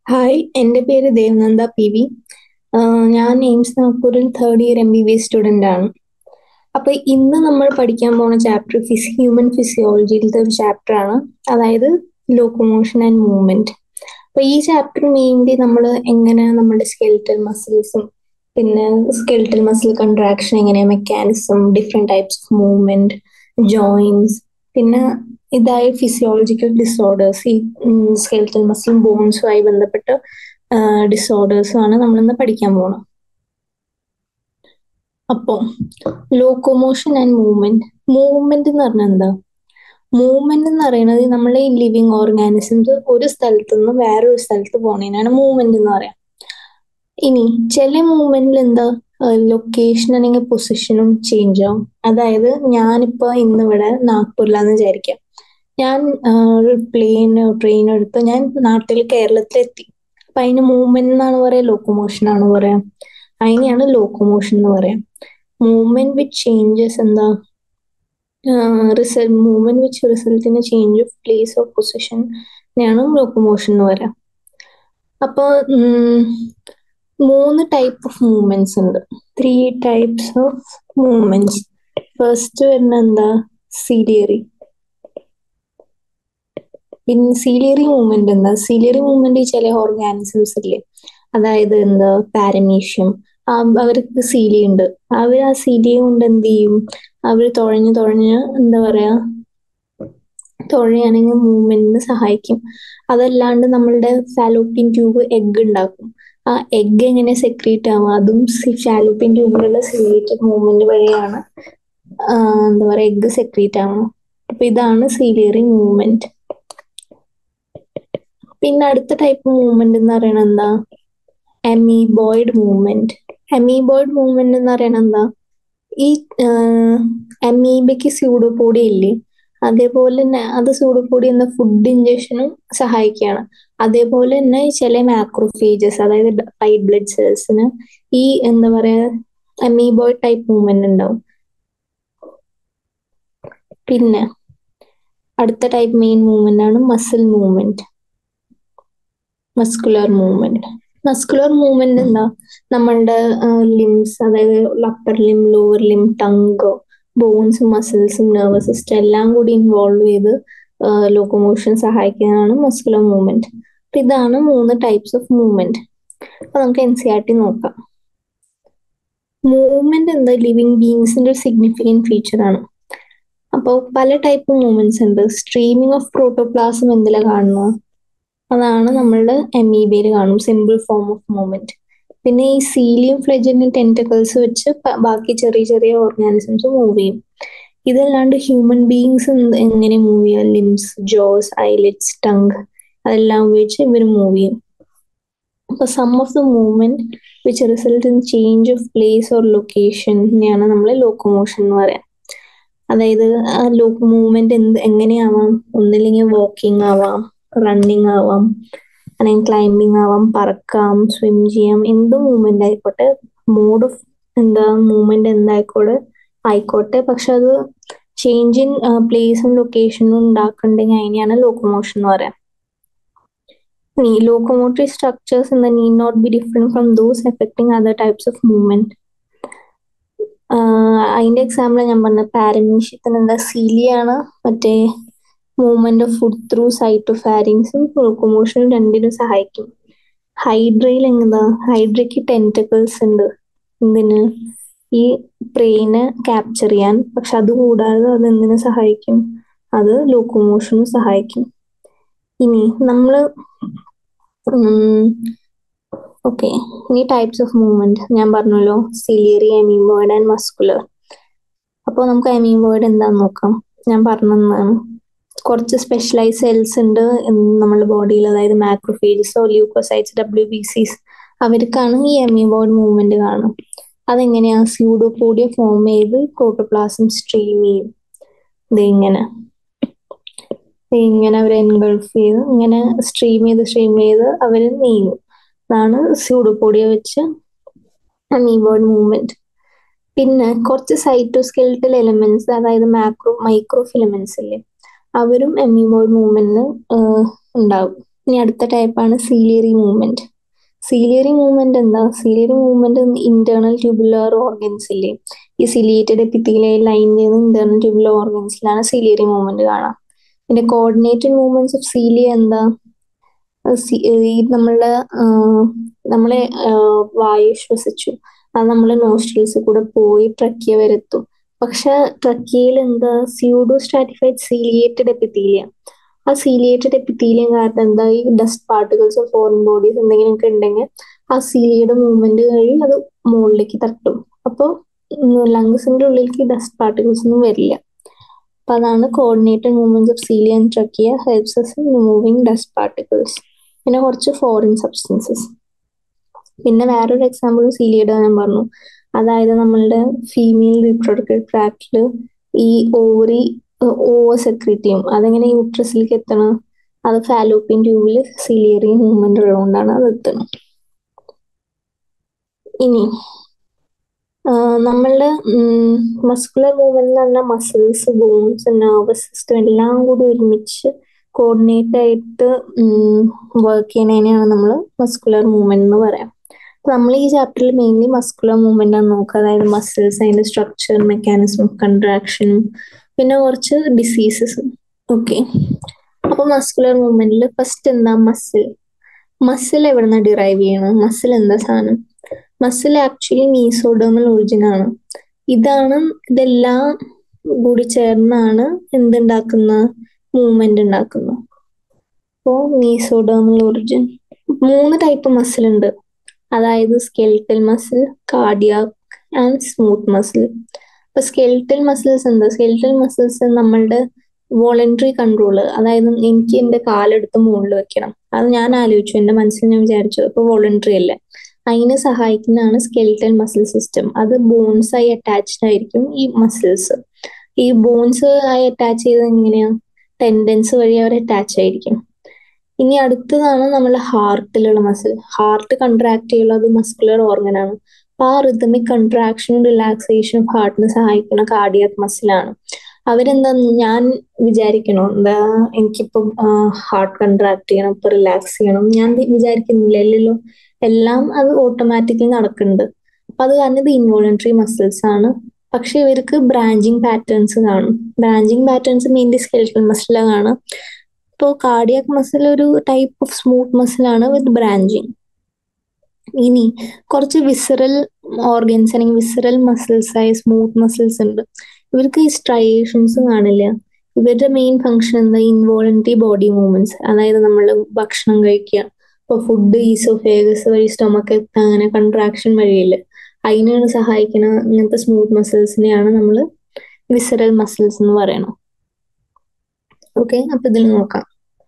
Hi എൻ്റെ പേര് Devananda P V ഞാൻ എയിംസ് നാഗ്പൂരിൽ third year M B B S student ആണ് അപ്പൊ ഇന്ന് നമ്മൾ പഠിക്കാൻ പോണ ചാപ്റ്റർ ഫിസ് ഹ്യൂമൻ ഫിസിയോളജിയിലത്തെ ഒരു ചാപ്റ്റർ ആണ് അതായത് ലോക്കോമോഷൻ ആൻഡ് മൂവ്മെന്റ് അപ്പൊ ഈ ചാപ്റ്റർ മെയിൻലി നമ്മൾ എങ്ങനെ നമ്മുടെ സ്കെൽറ്റൽ മസിൽസും പിന്നെ സ്കെൽറ്റൽ മസിൽ കൺട്രാക്ഷൻ എങ്ങനെ mechanism different types of movement joints പിന്നെ ഇതായ ഫിസിയോളജിക്കൽ ഡിസോർഡേഴ്സ് ഈ സ്കെൽറ്റൽ മസിലും ബോൺസുമായി ബന്ധപ്പെട്ട ഡിസോർഡേഴ്സും ആണ് നമ്മളിന്ന് പഠിക്കാൻ പോണം അപ്പോ ലോക്കോമോഷൻ ആൻഡ് മൂവ്മെന്റ് മൂവ്മെന്റ് എന്ന് പറഞ്ഞാൽ എന്താ മൂവ്മെന്റ് എന്ന് പറയുന്നത് നമ്മളെ ഈ ലിവിങ് ഓർഗാനിസംസ് ഒരു സ്ഥലത്ത് നിന്ന് വേറൊരു സ്ഥലത്ത് പോണതിനാണ് മൂവ്മെന്റ് എന്ന് പറയാം ഇനി ചില മൂവ്മെന്റിൽ എന്താ ലൊക്കേഷൻ അല്ലെങ്കിൽ പൊസിഷനും ചേഞ്ച് ആവും അതായത് ഞാനിപ്പോ ഇന്നിവിടെ നാഗ്പൂരിലാന്ന് വിചാരിക്കാം ഞാൻ ഒരു പ്ലെയിൻ ട്രെയിൻ എടുത്ത് ഞാൻ നാട്ടിൽ കേരളത്തിലെത്തി അപ്പൊ അതിന് മൂവ്മെന്റ് എന്നാണ് പറയാ ലോക്കോമോഷൻ ആണ് പറയാ അതിനെയാണ് ലോക്കോമോഷൻ എന്ന് പറയാം മൂവ്മെന്റ് വിച്ച് ചേഞ്ചസ് എന്താ result movement which result in change of place of position ാണ് ലോക്കോമോഷൻ എന്ന് പറയാം അപ്പൊ മൂന്ന് ടൈപ്പ് ഓഫ് മൂവ്മെന്റ്സ് ഉണ്ട് three types of movements first വരുന്ന എന്താ സീലിയറി പിന്നെ സീലിയറി മൂവ്മെന്റ് എന്താ സീലിയറി മൂവ്മെന്റ് ചില ഓർഗാനിസംസ് ഇല്ലേ അതായത് എന്താ പാരമീഷ്യം അവർക്ക് സീലി ഉണ്ട് അവർ ആ സീലിയ കൊണ്ട് എന്ത് ചെയ്യും അവർ തുഴഞ്ഞ് തുഴഞ്ഞ് എന്താ പറയാ തുഴയാണെങ്കിൽ മൂവ്മെന്റിന് സഹായിക്കും അതല്ലാണ്ട് നമ്മളുടെ ഫാലോപ്പിൻ ട്യൂബ് എഗ് ഉണ്ടാക്കും ആ എഗ് എങ്ങനെ സെക്രീറ്റ് ആവും അതും ഫാലോപ്പിൻ ട്യൂബിലുള്ള സീലിയേറ്റഡ് മൂവ്മെന്റ് വഴിയാണ് എന്താ പറയാ എഗ് സെക്രീറ്റ് ആവണം അപ്പൊ ഇതാണ് സീലിയറി മൂവ്മെന്റ് പിന്നെ അടുത്ത ടൈപ്പ് മൂവ്മെന്റ് എന്ന് പറയുന്നത് എന്താ അമീബോയിഡ് മൂവ്മെന്റ് അമീബോയിഡ് മൂവ്മെന്റ് എന്ന് പറയുന്നത് എന്താ ഈ അമീബയ്ക്ക് സ്യൂഡോപോഡി ഇല്ലേ അതേപോലെ തന്നെ അത് സൂഡോപോഡി എന്ന ഫുഡ് ഇഞ്ചക്ഷനും സഹായിക്കുകയാണ് അതേപോലെ തന്നെ ചില മാക്രോഫേജസ് അതായത് വൈറ്റ് ബ്ലഡ് സെൽസിന് ഈ എന്താ പറയാ അമീബോയിഡ് ടൈപ്പ് മൂവ്മെന്റ് ഉണ്ടാവും പിന്നെ അടുത്ത ടൈപ്പ് മെയിൻ മൂവ്മെന്റ് ആണ് muscle movement muscular movement muscular movement എന്താ നമ്മളുടെ ലിംസ് അതായത് upper limb lower limb trunk ബോൺസും മസിൽസും നെർവസ് സിസ്റ്റം എല്ലാം കൂടി ഇൻവോൾവ് ചെയ്ത് ലോക്കോമോഷൻ സഹായിക്കുന്നതാണ് മസ്കുലർ മൂവ്മെന്റ് അപ്പൊ ഇതാണ് മൂന്ന് ടൈപ്സ് ഓഫ് മൂവ്മെന്റ് അപ്പൊ നമുക്ക് എൻ സി ആർ ടി നോക്കാം മൂവ്മെന്റ് എന്താ ലിവിങ് ബീങ്സിന്റെ ഒരു സിഗ്നിഫിക്കൻറ്റ് ഫീച്ചർ ആണ് അപ്പോൾ പല ടൈപ്പ് മൂവ്മെന്റ്സ് ഉണ്ട് സ്ട്രീമിംഗ് ഓഫ് പ്രോട്ടോപ്ലാസം എന്തിലാ കാണുന്നത് അതാണ് നമ്മളുടെ എമീബയിൽ കാണും സിമ്പിൾ ഫോം ഓഫ് മൂവ്മെന്റ് പിന്നെ ഈ സീലിയം ഫ്ലെജലിൻ ടെൻറ്റക്കിൾസ് വെച്ച് ബാക്കി ചെറിയ ചെറിയ ഓർഗാനിസംസ് മൂവ് ചെയ്യും ഇതല്ലാണ്ട് ഹ്യൂമൻ ബീങ്സ് എങ്ങനെ മൂവ് ചെയ്യാം ലിംസ് ജോസ് ഐലിറ്റ്സ് ടങ് അതെല്ലാം ഉപയോഗിച്ച് ഇവർ മൂവ് ചെയ്യും അപ്പൊ some of the movement which result in change of place or ലൊക്കേഷനെയാണ് നമ്മൾ ലോക്കോമോഷൻ എന്ന് പറയാം അതായത് ആ ലോക്ക് മൂവ്മെന്റ് എന്ത് എങ്ങനെയാവാം ഒന്നില്ലെങ്കിൽ വാക്കിംഗ് ആവാം റണ്ണിങ് ആവാം അല്ലെങ്കിൽ ക്ലൈംബിങ് ആവാം പറക്കാം സ്വിം ചെയ്യാം എന്ത് മൂവ്മെന്റ് ആയിക്കോട്ടെ മോഡ് ഓഫ് എന്താ മൂവ്മെന്റ് എന്തായിക്കോട്ടെ ആയിക്കോട്ടെ പക്ഷെ അത് ചേഞ്ച് ഇൻ പ്ലേസും ലൊക്കേഷനും ഉണ്ടാക്കണ്ടെങ്കിൽ അതിനെയാണ് ലോക്കോമോഷൻ എന്ന് പറയാം ഇനി ലോക്കോമോട്ടറി സ്ട്രക്ചേഴ്സ് എന്താ need not be different from those effecting other types of movement അതിന്റെ എക്സാമ്പിൾ ഞാൻ പറഞ്ഞ പാരമീഷ്യത്തിന് എന്താ സീലിയാണ് മറ്റേ മൂവ്മെന്റ് ഓഫ് ഫുഡ് ത്രൂ സൈറ്റോഫാരിങ്സും ലോക്കോമോഷനും രണ്ടിനും സഹായിക്കും ഹൈഡ്രയിൽ എന്താ ഹൈഡ്രയ്ക്ക് ടെൻറ്റക്കിൾസ് ഉണ്ട് എന്തിന് ഈ പ്രെയിനെ ക്യാപ്ചർ ചെയ്യാൻ പക്ഷെ അത് കൂടാതെ അത് എന്തിനു സഹായിക്കും അത് ലോക്കോമോഷനും സഹായിക്കും ഇനി നമ്മള് ഓക്കെ ഇനി ടൈപ്സ് ഓഫ് മൂവ്മെന്റ് ഞാൻ പറഞ്ഞല്ലോ സിലിയറി അമീബോയിഡ് ആൻഡ് മസ്കുലർ അപ്പോൾ നമുക്ക് അമീബോയിഡ് എന്താന്ന് നോക്കാം ഞാൻ പറഞ്ഞതാണ് കുറച്ച് സ്പെഷ്യലൈസ് സെൽസ് ഉണ്ട് നമ്മുടെ ബോഡിയിൽ അതായത് മാക്രോഫേജസോ ല്യൂക്കോസൈറ്റ്സ് ഡബ്ല്യു ബി സിസ് അവർക്കാണ് ഈ അമീബോയിഡ് മൂവ്മെന്റ് കാണും അതെങ്ങനെയാ സ്യൂഡോപോഡിയ ഫോം ചെയ്ത് പ്രോട്ടോപ്ലാസം സ്ട്രീം ചെയ്യും ഇത് ഇങ്ങനെ ഇങ്ങനെ അവർ എൻഗൾഫ് ചെയ്ത് ഇങ്ങനെ സ്ട്രീം ചെയ്ത് സ്ട്രീം ചെയ്ത് അവർ നീങ്ങും അതാണ് സ്യൂഡോപോഡിയ വെച്ച് അമീബോയിഡ് മൂവ്മെന്റ് പിന്നെ കുറച്ച് സൈറ്റോസ്കെൽറ്റൽ എലിമെന്റ്സ് അതായത് മാക്രോ മൈക്രോ ഫിലമെന്റ്സ് ഇല്ലേ അവരും എമീബോയിഡ് മൂവ്മെന്റിന് ഉണ്ടാവും ഇനി അടുത്ത ടൈപ്പാണ് സീലിയറി മൂവ്മെന്റ് സീലിയറി മൂവ്മെന്റ് എന്താ ciliary movement internal tubular organs ഇല്ലേ ഈ സിലിയേറ്റഡ് എപ്പിത്തീലിയൽ ലൈൻ ചെയ്യുന്ന ഇന്റേണൽ ട്യൂബുലർ ഓർഗൻസിലാണ് സീലിയറി മൂവ്മെന്റ് കാണാം പിന്നെ കോർഡിനേറ്റഡ് മൂവ്മെന്റ്സ് ഓഫ് സീലിയ എന്താ ഈ നമ്മളുടെ നമ്മളെ വായു ശ്വസിച്ചു അത് നമ്മളെ നോസ്ട്രിൽസ് കൂടെ പോയി ട്രക്കിയ വരെത്തും പക്ഷെ ട്രക്കിയയിൽ എന്താ സ്യൂഡോ സ്ട്രാറ്റിഫൈഡ് സീലിയേറ്റഡ് എപ്പിത്തീലിയ ആ സീലിയേറ്റഡ് എപ്പിത്തീലിയം കാരണം എന്താ ഈ ഡസ്റ്റ് പാർട്ടിക്കിൾസ് ഫോറിൻ ബോഡീസ് എന്തെങ്കിലുമൊക്കെ ഉണ്ടെങ്കിൽ ആ സീലിയയുടെ മൂവ്മെന്റ് വഴി അത് മുകളിലേക്ക് തട്ടും അപ്പോൾ ലങ്സിന്റെ ഉള്ളിലേക്ക് ഡസ്റ്റ് പാർട്ടിക്കിൾസ് ഒന്നും വരില്ല അപ്പൊ അതാണ് coordinated movements of cilia and trachea helps us in removing dust particles പിന്നെ കുറച്ച് ഫോറിൻ സബ്സ്റ്റൻസസ് പിന്നെ വേറൊരു എക്സാമ്പിൾ സീലിയുടെ ഞാൻ പറഞ്ഞു അതായത് നമ്മളുടെ ഫീമെയിൽ റീപ്രൊഡക്റ്റീവ് ട്രാക്റ്റിൽ ഈ ഓവറി ഓവർ സെക്രീറ്റ് ചെയ്യും അതെങ്ങനെ യൂട്രസിലേക്ക് എത്തണം അത് ഫാലോപ്പിൻ ട്യൂബിൽ സിലിയറി മൂവ്മെന്റ് ഉള്ളതുകൊണ്ടാണ് അത് എത്തണം ഇനി നമ്മളുടെ മസ്കുലർ മൂവ്മെന്റ് എന്ന് പറഞ്ഞാൽ മസിൽസ് ബോൺസ് നെർവസ് സിസ്റ്റം എല്ലാം കൂടി ഒരുമിച്ച് കോർഡിനേറ്റ് ആയിട്ട് വർക്ക് ചെയ്യുന്നതിനെയാണ് നമ്മൾ മസ്കുലർ മൂവ്മെന്റ് എന്ന് പറയാം നമ്മൾ ഈ ചാപ്റ്ററിൽ മെയിൻലി മസ്കുലർ മൂവ്മെന്റ് ആണ് നോക്കുക അതായത് മസിൽസ് അതിന്റെ സ്ട്രക്ചർ മെക്കാനിസം കൺട്രാക്ഷനും പിന്നെ കുറച്ച് ഡിസീസസ് ഓക്കെ അപ്പൊ മസ്കുലർ മൂവ്മെന്റിൽ ഫസ്റ്റ് എന്താ മസിൽ മസിൽ എവിടുന്ന ഡിറൈവ് ചെയ്യണം മസിൽ എന്താ സാധനം മസിൽ ആക്ച്വലി മീസോഡോമൽ ഒറിജിൻ ആണ് ഇതാണ് ഇതെല്ലാം കൂടി ചേർന്നാണ് എന്തുണ്ടാക്കുന്ന മൂവ്മെന്റ് ഉണ്ടാക്കുന്നത് അപ്പോ മീസോഡോമൽ ഒറിജിൻ മൂന്ന് ടൈപ്പ് മസിൽ ഉണ്ട് അതായത് skeletal muscle cardiac and smooth muscle അപ്പൊ സ്കെൽറ്റൽ മസിൽസ് എന്താ സ്കെൽറ്റൽ മസിൽസ് നമ്മളുടെ വോളണ്ടറി കൺട്രോള് അതായത് എനിക്ക് എന്റെ കാലെടുത്ത് മുകളിൽ വെക്കണം അത് ഞാൻ ആലോചിച്ചു എന്റെ മനസ്സിൽ ഞാൻ വിചാരിച്ചു അപ്പൊ വോളണ്ടറി അല്ലേ അതിനെ സഹായിക്കുന്നതാണ് സ്കെൽറ്റൽ മസിൽ സിസ്റ്റം അത് ബോൺസ് ആയി അറ്റാച്ച്ഡ് ആയിരിക്കും ഈ മസിൽസ് ഈ ബോൺസ് ആയി അറ്റാച്ച് ചെയ്തത് എങ്ങനെയാ ടെൻഡൻസ് വഴി അവർ അറ്റാച്ച് ആയിരിക്കും ഇനി അടുത്തതാണ് നമ്മുടെ ഹാർട്ടിലുള്ള മസിൽ ഹാർട്ട് കൺട്രാക്ട് ചെയ്യുള്ളത് മസ്കുലർ ഓർഗൻ ആണ് അപ്പൊ ആ റിതമിക് കൺട്രാക്ഷനും റിലാക്സേഷനും ഹാർട്ടിന് സഹായിക്കുന്ന കാർഡിയാക് മസിലാണ് അവരെന്താ ഞാൻ വിചാരിക്കണോ എന്താ എനിക്കിപ്പം ഹാർട്ട് കൺട്രാക്ട് ചെയ്യണം ഇപ്പൊ റിലാക്സ് ചെയ്യണം ഞാൻ വിചാരിക്കുന്നില്ല ഇല്ലല്ലോ എല്ലാം അത് ഓട്ടോമാറ്റിക്കലി നടക്കുന്നുണ്ട് അപ്പൊ അത് കാരണം ഇത് ഇൻവോളണ്ടറി മസിൽസ് ആണ് പക്ഷെ ഇവർക്ക് ബ്രാഞ്ചിങ് പാറ്റേൺസ് കാണും ബ്രാഞ്ചിങ് പാറ്റേൺസ് മെയിൻലി സ്കെൽറ്റൽ മസിലാണ് കാണും ഇപ്പോൾ കാർഡിയാക് മസിൽ ഒരു ടൈപ്പ് ഓഫ് സ്മൂത്ത് മസിലാണ് വിത്ത് ബ്രാഞ്ചിങ് ഇനി കുറച്ച് വിസറൽ ഓർഗൻസ് അല്ലെങ്കിൽ വിസറൽ മസിൽസ് ആയ സ്മൂത്ത് മസിൽസ് ഉണ്ട് ഇവർക്ക് ഈ സ്ട്രയേഷൻസ് കാണില്ല ഇവരുടെ മെയിൻ ഫങ്ഷൻ എന്താ ഇൻവോളണ്ടറി ബോഡി മൂവ്മെന്റ്സ് അതായത് നമ്മൾ ഭക്ഷണം കഴിക്കുക ഇപ്പൊ ഫുഡ് ഈസോഫേഗസ് വഴി സ്റ്റൊമക്ക് എത്താൻ അങ്ങനെ കൺട്രാക്ഷൻ വഴിയില്ല അതിനാണ് സഹായിക്കുന്ന ഇങ്ങനത്തെ സ്മൂത്ത് മസിൽസിനെയാണ് നമ്മൾ വിസറൽ മസിൽസ് എന്ന് പറയണം ഓക്കെ അപ്പൊ ഇതിൽ നോക്കാം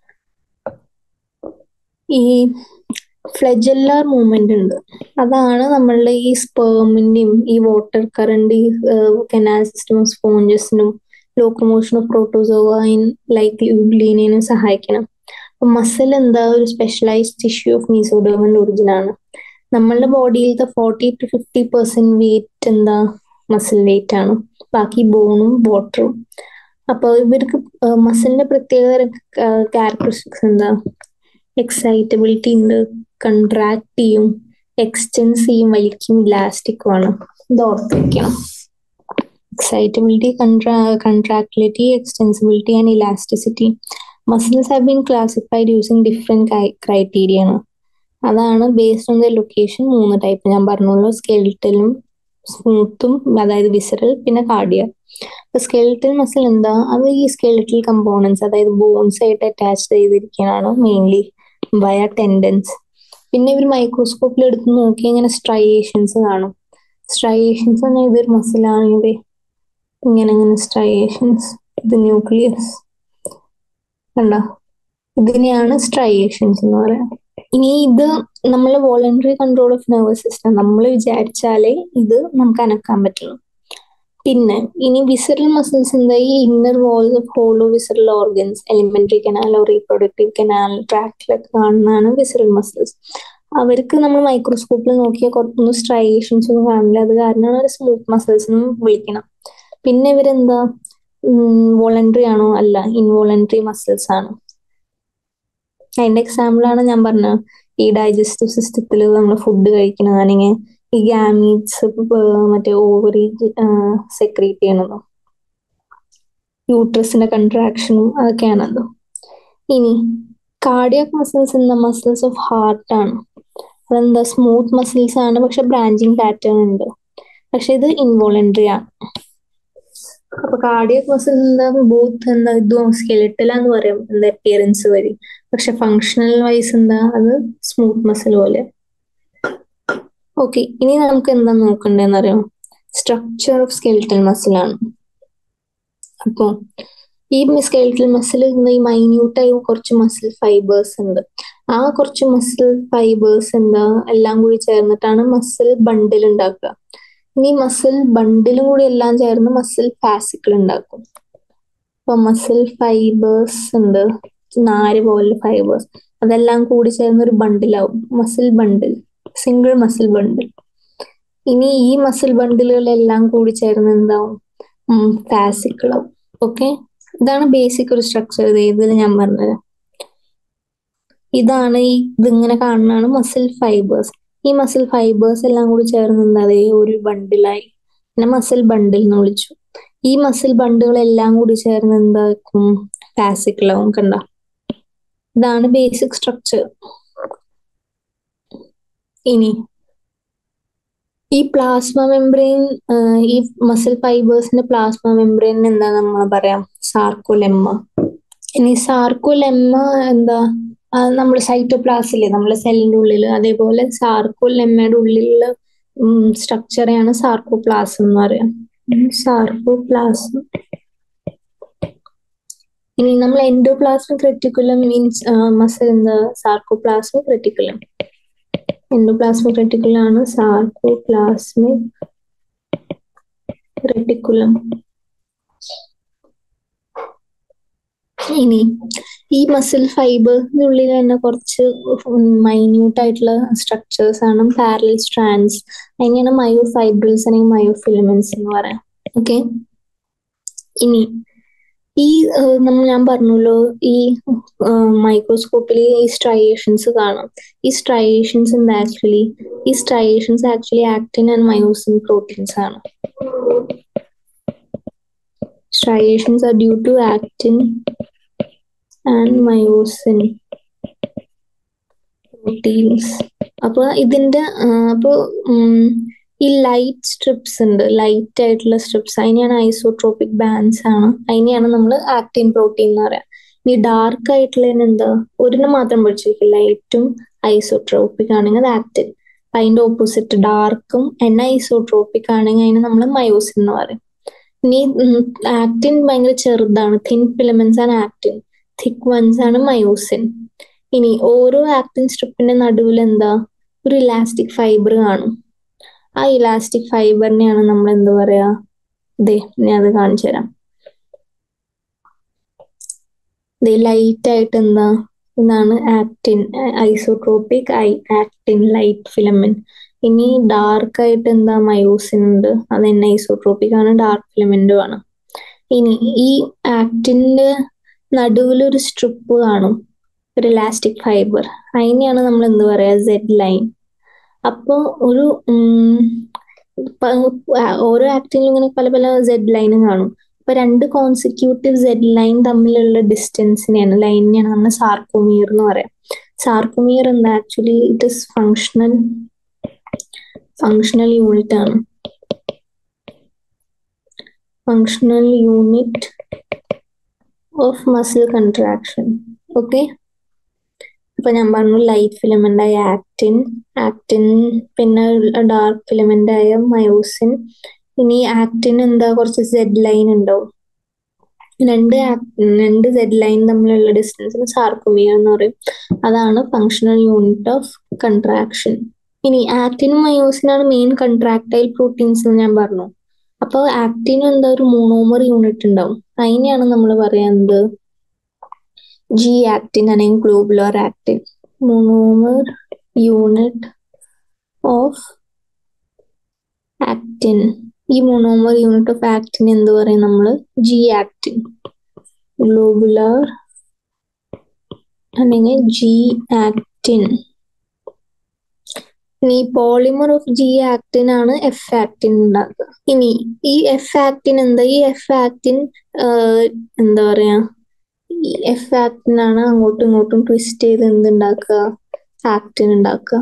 ഈ ഫ്ലെജല്ലാർ മൂവ്മെന്റ് ഉണ്ട് അതാണ് നമ്മളുടെ ഈ സ്പേമിന്റെയും ഈ വാട്ടർ കറണ്ട് ഈ കനാൽ സിസ്റ്റം ഓഫ് സ്പോഞ്ചസിനും locomotion of protozoa in like യുഗ്ലീനിനും സഹായിക്കണം അപ്പൊ മസിൽ എന്താ ഒരു specialised tissue of mesodermal origin ആണ് നമ്മളുടെ ബോഡിയിലത്തെ forty to fifty percent weight എന്താ മസിൽ വെയിറ്റ് ആണ് ബാക്കി ബോണും വാട്ടറും അപ്പൊ ഇവർക്ക് മസിലിന്റെ പ്രത്യേക ക്യാരക്ടറിസ്റ്റിക്സ് എന്താ എക്സൈറ്റബിലിറ്റി ഉണ്ട് കൺട്രാക്ട് ചെയ്യും എക്സ്റ്റെൻസ് ചെയ്യും വലിക്കും ഇലാസ്റ്റിക്കും ആണ് ഇത് ഓർത്ത് വെക്കണം excitability contractility extensibility and elasticity muscles have been classified using different criteria ആണ് അതാണ് ബേസ്ഡ് ഓൺ ദ ലൊക്കേഷൻ മൂന്ന് ടൈപ്പ് ഞാൻ പറഞ്ഞുള്ളൂ സ്കെൽറ്റലും സ്മൂത്തും അതായത് വിസറൽ പിന്നെ കാർഡിയ അപ്പൊ സ്കെൽറ്റൽ മസിൽ എന്താ അത് ഈ സ്കെൽറ്റൽ കമ്പോണൻസ് അതായത് ബോൺസ് ആയിട്ട് അറ്റാച്ച് ചെയ്തിരിക്കുന്നതാണ് മെയിൻലി വയ ടെൻഡൻസ് പിന്നെ ഇവർ മൈക്രോസ്കോപ്പിൽ എടുത്ത് നോക്കി ഇങ്ങനെ സ്ട്രയേഷൻസ് കാണും സ്ട്രയേഷൻസ് പറഞ്ഞാൽ ഇതൊരു മസിലാണെങ്കിൽ ഇങ്ങനെ ഇങ്ങനെ സ്ട്രയേഷൻസ് ഇത് ന്യൂക്ലിയസ് കണ്ടോ ഇതിനെയാണ് സ്ട്രയേഷൻസ് എന്ന് പറയുന്നത് ഇനി ഇത് നമ്മൾ voluntary control of nervous system നമ്മൾ വിചാരിച്ചാലേ ഇത് നമുക്ക് അനക്കാൻ പറ്റുള്ളൂ പിന്നെ ഇനി വിസറൽ മസിൽസ് എന്താ ഈ inner walls of hollow visceral organs alimentary കനാലോ റീപ്രൊഡക്റ്റീവ് കനാൽ ട്രാക്റ്റിലൊക്കെ കാണുന്നതാണ് വിസറൽ മസിൽസ് അവർക്ക് നമ്മൾ മൈക്രോസ്കോപ്പിൽ നോക്കിയാൽ കുറച്ചൊന്നും സ്ട്രയേഷൻസ് ഒന്നും കാണില്ല അത് കാരണമാണ് ഒരു സ്മൂത്ത് മസിൽസ് എന്ന് വിളിക്കണം പിന്നെ ഇവരെന്താ വോളണ്ടറി ആണോ അല്ല ഇൻവോളണ്ടറി മസിൽസ് ആണ് അതിന്റെ എക്സാമ്പിളാണ് ഞാൻ പറഞ്ഞത് ഈ ഡൈജസ്റ്റീവ് സിസ്റ്റത്തിൽ നമ്മൾ ഫുഡ് കഴിക്കണതാണെങ്കിൽ ഈ ഗാമീറ്റ്സ് മറ്റേ ഓവറി സെക്രീറ്റ് ചെയ്യണതും യൂട്രസിന്റെ കൺട്രാക്ഷനും അതൊക്കെയാണല്ലോ ഇനി കാർഡിയാക് മസിൽസ് എന്ന മസിൽസ് ഓഫ് ഹാർട്ട് ആണ് അതെന്താ സ്മൂത്ത് മസിൽസ് ആണ് പക്ഷെ ബ്രാഞ്ചിങ് പാറ്റേൺ ഉണ്ട് പക്ഷെ ഇത് ഇൻവോളണ്ടറി ആണ് അപ്പൊ കാർഡിയക് മസിൽ എന്താ ബോത്ത് എന്താ ഇതും സ്കെലിറ്റലാന്ന് പറയാം എന്താ അപ്പിയറൻസ് വഴി പക്ഷെ ഫങ്ഷണൽ വൈസ് എന്താ അത് സ്മൂത്ത് മസിൽ പോലെ ഓക്കെ ഇനി നമുക്ക് എന്താ നോക്കണ്ടേന്ന് അറിയാം സ്ട്രക്ചർ ഓഫ് സ്കെലിറ്റൽ മസിൽ ആണ് അപ്പോ ഈ സ്കെലിറ്റൽ മസിൽ ഈ മൈന്യൂട്ടായി കുറച്ച് മസിൽ ഫൈബേഴ്സ് ഉണ്ട് ആ കുറച്ച് മസിൽ ഫൈബേഴ്സ് എന്താ എല്ലാം കൂടി ചേർന്നിട്ടാണ് മസിൽ ബണ്ടിൽ ഉണ്ടാക്കുക ഇനി മസിൽ ബണ്ടിലും കൂടി എല്ലാം ചേർന്ന് മസിൽ ഫാസിക്കിൾ ഉണ്ടാക്കും അപ്പൊ മസിൽ ഫൈബേഴ്സ് ഉണ്ട് നാര് പോലെ ഫൈബേഴ്സ് അതെല്ലാം കൂടി ചേർന്ന് ഒരു ബണ്ടിലാവും muscle bundle single muscle bundle ഇനി ഈ മസിൽ ബണ്ടിലുകളെല്ലാം കൂടി ചേർന്ന് എന്താവും ഫാസിക്കിൾ ആവും ഓക്കെ ഇതാണ് ബേസിക് ഒരു സ്ട്രക്ചർ ഇതിൽ ഞാൻ പറഞ്ഞത് ഇതാണ് ഈ ഇതിങ്ങനെ കാണുന്നതാണ് മസിൽ ഫൈബേഴ്സ് ഈ മസിൽ ഫൈബേഴ്സ് എല്ലാം കൂടി ചേർന്ന് എന്താ അതേ ഒരു ബണ്ടിലായി പിന്നെ മസിൽ ബണ്ടിൽ എന്ന് വിളിച്ചു ഈ മസിൽ ബണ്ടുകൾ എല്ലാം കൂടി ചേർന്ന് എന്താക്കും ഫാസിക്കിളാവും കണ്ട ഇതാണ് ബേസിക് സ്ട്രക്ചർ ഇനി ഈ പ്ലാസ്മ മെംബ്രെയിൻ ഈ മസിൽ ഫൈബേഴ്സിന്റെ പ്ലാസ്മ മെംബ്രെയിൻ എന്താ നമ്മൾ പറയാം സാർക്കോലെമ്മ ഇനി സാർക്കോലെമ്മ എന്താ നമ്മൾ സൈറ്റോപ്ലാസിലെ നമ്മളെ സെല്ലിന്റെ ഉള്ളിൽ അതേപോലെ സാർക്കോലെമ്മയുടെ ഉള്ളിലുള്ള സ്ട്രക്ചറെയാണ് സാർക്കോപ്ലാസം എന്ന് പറയാം സാർക്കോപ്ലാസം ഇനി നമ്മൾ എൻഡോപ്ലാസ്മിക് റെറ്റിക്കുലം മീൻസ് മസിൽ എന്താ സാർക്കോപ്ലാസ്മിക് റെറ്റിക്കുലം എൻഡോപ്ലാസ്മിക് റെറ്റിക്കുലം ആണ് സാർക്കോപ്ലാസ്മിക് റെറ്റിക്കുലം ഇനി ഈ മസിൽ ഫൈബേഴ്സിന്റെ ഉള്ളിൽ തന്നെ കുറച്ച് മൈന്യൂട്ട് ആയിട്ടുള്ള സ്ട്രക്ചേഴ്സ് ആണ് പാരലൽ സ്ട്രാൻഡ്സ് അതിനെയാണ് മയോ ഫൈബ്രിൽസ് അല്ലെങ്കിൽ മയോ ഫിലമെന്റ്സ് എന്ന് പറയാം ഓക്കെ ഇനി ഈ നമ്മൾ ഞാൻ പറഞ്ഞല്ലോ ഈ മൈക്രോസ്കോപ്പിൽ ഈ സ്ട്രയേഷൻസ് കാണാം ഈ സ്ട്രയേഷൻസ് എന്താ ആക്ച്വലി ഈ striations actually actin and myosin proteins ആണ് striations are due to actin and myosin proteins അപ്പൊ ഇതിന്റെ അപ്പൊ ഈ ലൈറ്റ് സ്ട്രിപ്സ് ഉണ്ട് ലൈറ്റ് ആയിട്ടുള്ള സ്ട്രിപ്സ് അതിനെയാണ് ഐസോട്രോപിക് ബാൻഡ്സ് ആണ് അതിനെയാണ് നമ്മൾ ആക്ടിൻ പ്രോട്ടീൻ എന്ന് പറയാം ഇനി ഡാർക്ക് ആയിട്ടുള്ളതിന് എന്താ ഒരെണ്ണം മാത്രം പഠിച്ചിരിക്കും ലൈറ്റും ഐസോട്രോപിക് ആണെങ്കിൽ അത് ആക്ടിൻ അതിന്റെ ഓപ്പോസിറ്റ് ഡാർക്കും എൻ ഐസോട്രോപിക് ആണെങ്കിൽ അതിന് നമ്മൾ മയോസിൻ എന്ന് പറയും ഇനി ആക്ടിൻ ഭയങ്കര ചെറുതാണ് തിൻ ഫിലമെന്റ്സ് ആണ് ആക്ടിൻ തിക് വൺസ് ആണ് മയോസിൻ ഇനി ഓരോ ആക്ടിൻ സ്ട്രിപ്പിന്റെ നടുവിൽ എന്താ ഒരു ഇലാസ്റ്റിക് ഫൈബർ കാണും ആ ഇലാസ്റ്റിക് ഫൈബറിനെയാണ് നമ്മൾ എന്താ പറയാ ദേ ഞാൻ അത് കാണിച്ചു തരാം ദേ ലൈറ്റ് ആയിട്ട് എന്താ ഇതാണ് actin isotropic I actin light filament ഇനി ഡാർക്ക് ആയിട്ട് എന്താ മയോസിൻ ഉണ്ട് അത് തന്നെ ഐസോട്രോപിക് ആണ് ഡാർക്ക് ഫിലമെന്റും ആണ് ഇനി ഈ ആക്ടിന്റെ നടുവിൽ ഒരു സ്ട്രിപ്പ് കാണും ഒരു ഇലാസ്റ്റിക് ഫൈബർ അതിനെയാണ് നമ്മൾ എന്ത് പറയാ സെഡ് ലൈൻ അപ്പോ ഒരു ഓരോ ആക്ടിലും ഇങ്ങനെ പല പല സെഡ് ലൈനും കാണും അപ്പൊ രണ്ട് കോൺസിക്യൂട്ടീവ് സെഡ് ലൈൻ തമ്മിലുള്ള ഡിസ്റ്റൻസിനെയാണ് ലൈനിനെയാണ് നമ്മൾ സാർക്കോമിയർ എന്ന് പറയാം സാർക്കോമിയർ എന്താ actually it is functional functional unit ആണ് functional unit of muscle contraction okay അപ്പൊ ഞാൻ പറഞ്ഞു ലൈറ്റ് ഫിലമെന്റ് ആയ ആക്ടിൻ ആക്ടിൻ പിന്നെ ഡാർക്ക് ഫിലമെന്റ് ആയ മയോസിൻ ഇനി ആക്ടിൻ എന്താ കുറച്ച് സെഡ് ലൈൻ ഉണ്ടാവും രണ്ട് രണ്ട് സെഡ് ലൈൻ തമ്മിലുള്ള ഡിസ്റ്റൻസിന് സാർക്കുമിയർ എന്ന് പറയും അതാണ് ഫങ്ഷണൽ യൂണിറ്റ് ഓഫ് കൺട്രാക്ഷൻ ഇനി ആക്ടിനും മയോസിനാണ് മെയിൻ കൺട്രാക്ടൈൽ പ്രോട്ടീൻസ് എന്ന് ഞാൻ പറഞ്ഞു അപ്പോൾ ആക്ടിനും എന്താ ഒരു മോണോമർ യൂണിറ്റ് ഉണ്ടാവും അതിനെയാണ് നമ്മൾ പറയുന്നത് ജി ആക്ടിൻ അല്ലെങ്കിൽ globular actin monomer unit of actin ഈ മോണോമർ യൂണിറ്റ് ഓഫ് ആക്ടിൻ എന്ത് പറയും നമ്മൾ ജി ആക്ടിൻ ഗ്ലോബുലർ അല്ലെങ്കിൽ ജി ആക്ടിൻ ഇനി പോളിമർ ഓഫ് ജി ആക്ടിൻ ആണ് എഫ് ആക്ടിൻ ഉണ്ടാക്കുക ഇനി ഈ എഫ് ആക്ടിൻ എന്താ ഈ എഫ് ആക്ടിൻ എന്താ പറയാ ഈ എഫ് ആക്ടിൻ ആണ് അങ്ങോട്ടും ഇങ്ങോട്ടും ട്വിസ്റ്റ് ചെയ്ത് എന്തുണ്ടാക്കുക ആക്ടിൻ ഉണ്ടാക്കുക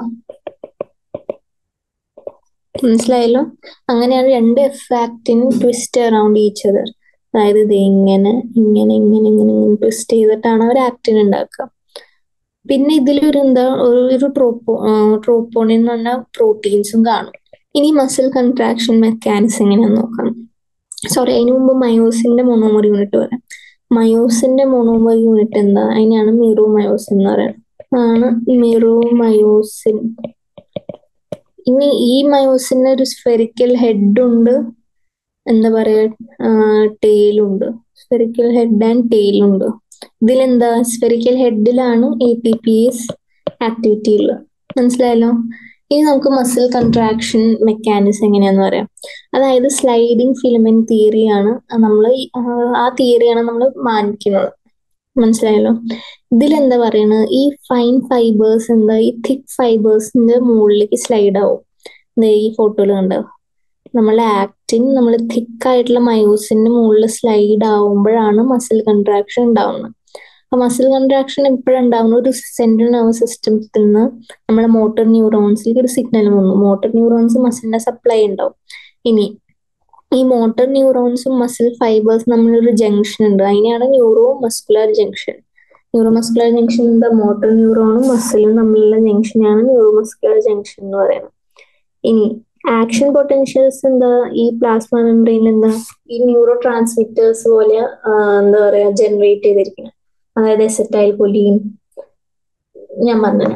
മനസ്സിലായല്ലോ അങ്ങനെയാണ് രണ്ട് F actin twist around each other അതായത് ഇത് ഇങ്ങനെ ഇങ്ങനെ ഇങ്ങനെ ഇങ്ങനെ ഇങ്ങനെ ട്വിസ്റ്റ് ചെയ്തിട്ടാണ് അവർ ആക്ടിൻ ഉണ്ടാക്കുക പിന്നെ ഇതിലൊരു എന്താ ഒരു ട്രോപ്പോ ട്രോപ്പോണിൻ എന്ന് പറഞ്ഞ പ്രോട്ടീൻസും കാണും ഇനി മസിൽ കൺട്രാക്ഷൻ മെക്കാനിസം എങ്ങനെയാന്ന് നോക്കാം സോറി അതിനു മുമ്പ് മയോസിന്റെ മോണോമർ യൂണിറ്റ് പറയാം മയോസിന്റെ മോണോമർ യൂണിറ്റ് എന്താ അതിനാണ് മിറോ മയോസിൻ എന്ന് പറയുന്നത് ആണ് മിറോ മയോസിൻ ഇനി ഈ മയോസിന് ഒരു സ്ഫെറിക്കൽ ഹെഡ് ഉണ്ട് എന്താ പറയാ ടെയിലുണ്ട് സ്ഫെറിക്കൽ ഹെഡ് ആൻഡ് ടെയിലുണ്ട് ഇതിലെന്താ സ്ഫെറിക്കൽ ഹെഡിലാണ് A T ATPase activity ഉള്ളത് മനസ്സിലായല്ലോ ഇനി നമുക്ക് മസിൽ കൺട്രാക്ഷൻ മെക്കാനിസം എങ്ങനെയാന്ന് പറയാം അതായത് സ്ലൈഡിങ് ഫിലമെന്റ് തിയറിയാണ് നമ്മൾ ആ തിയറിയാണ് നമ്മൾ മാനിക്കുന്നത് മനസ്സിലായല്ലോ ഇതിലെന്താ പറയണത് ഈ ഫൈൻ ഫൈബേഴ്സ് എന്താ ഈ തിക് ഫൈബേഴ്സിന്റെ മുകളിലേക്ക് സ്ലൈഡ് ആവും ഈ ഫോട്ടോയിൽ കണ്ടാവും നമ്മളെ ആക്ടിൻ നമ്മൾ തിക്ക് ആയിട്ടുള്ള മയോസിന്റെ മുകളിൽ സ്ലൈഡ് ആവുമ്പോഴാണ് മസിൽ കൺട്രാക്ഷൻ ഉണ്ടാവുന്നത് അപ്പൊ മസിൽ കൺട്രാക്ഷൻ എപ്പോഴുണ്ടാവുന്ന ഒരു സെൻട്രൽ നെർവസ് സിസ്റ്റത്തിൽ നിന്ന് നമ്മുടെ മോട്ടോർ ന്യൂറോൺസിലേക്ക് ഒരു സിഗ്നൽ വന്നു മോട്ടോർ ന്യൂറോൺസ് മസിലിന്റെ സപ്ലൈ ഉണ്ടാവും ഇനി ഈ മോട്ടോർ ന്യൂറോൺസും മസിൽ ഫൈബേഴ്സ് നമ്മളൊരു ജംഗ്ഷൻ ഉണ്ട് അതിനെയാണ് neuromuscular junction neuromuscular junction എന്താ മോട്ടോർ ന്യൂറോണും മസിലും തമ്മിലുള്ള ജംഗ്ഷനാണ് ന്യൂറോ മസ്കുലർ ജംഗ്ഷൻ എന്ന് പറയുന്നത് ഇനി ആക്ഷൻ പൊട്ടൻഷ്യൽസ് എന്താ ഈ പ്ലാസ്മ മെംബ്രെയിനിൽ എന്താ ഈ ന്യൂറോ ട്രാൻസ്മിറ്റേഴ്സ് പോലെ എന്താ പറയാ ജനറേറ്റ് ചെയ്തിരിക്കുന്നത് അതായത് എസറ്റൈൽ കൊലീൻ ഞാൻ പറഞ്ഞു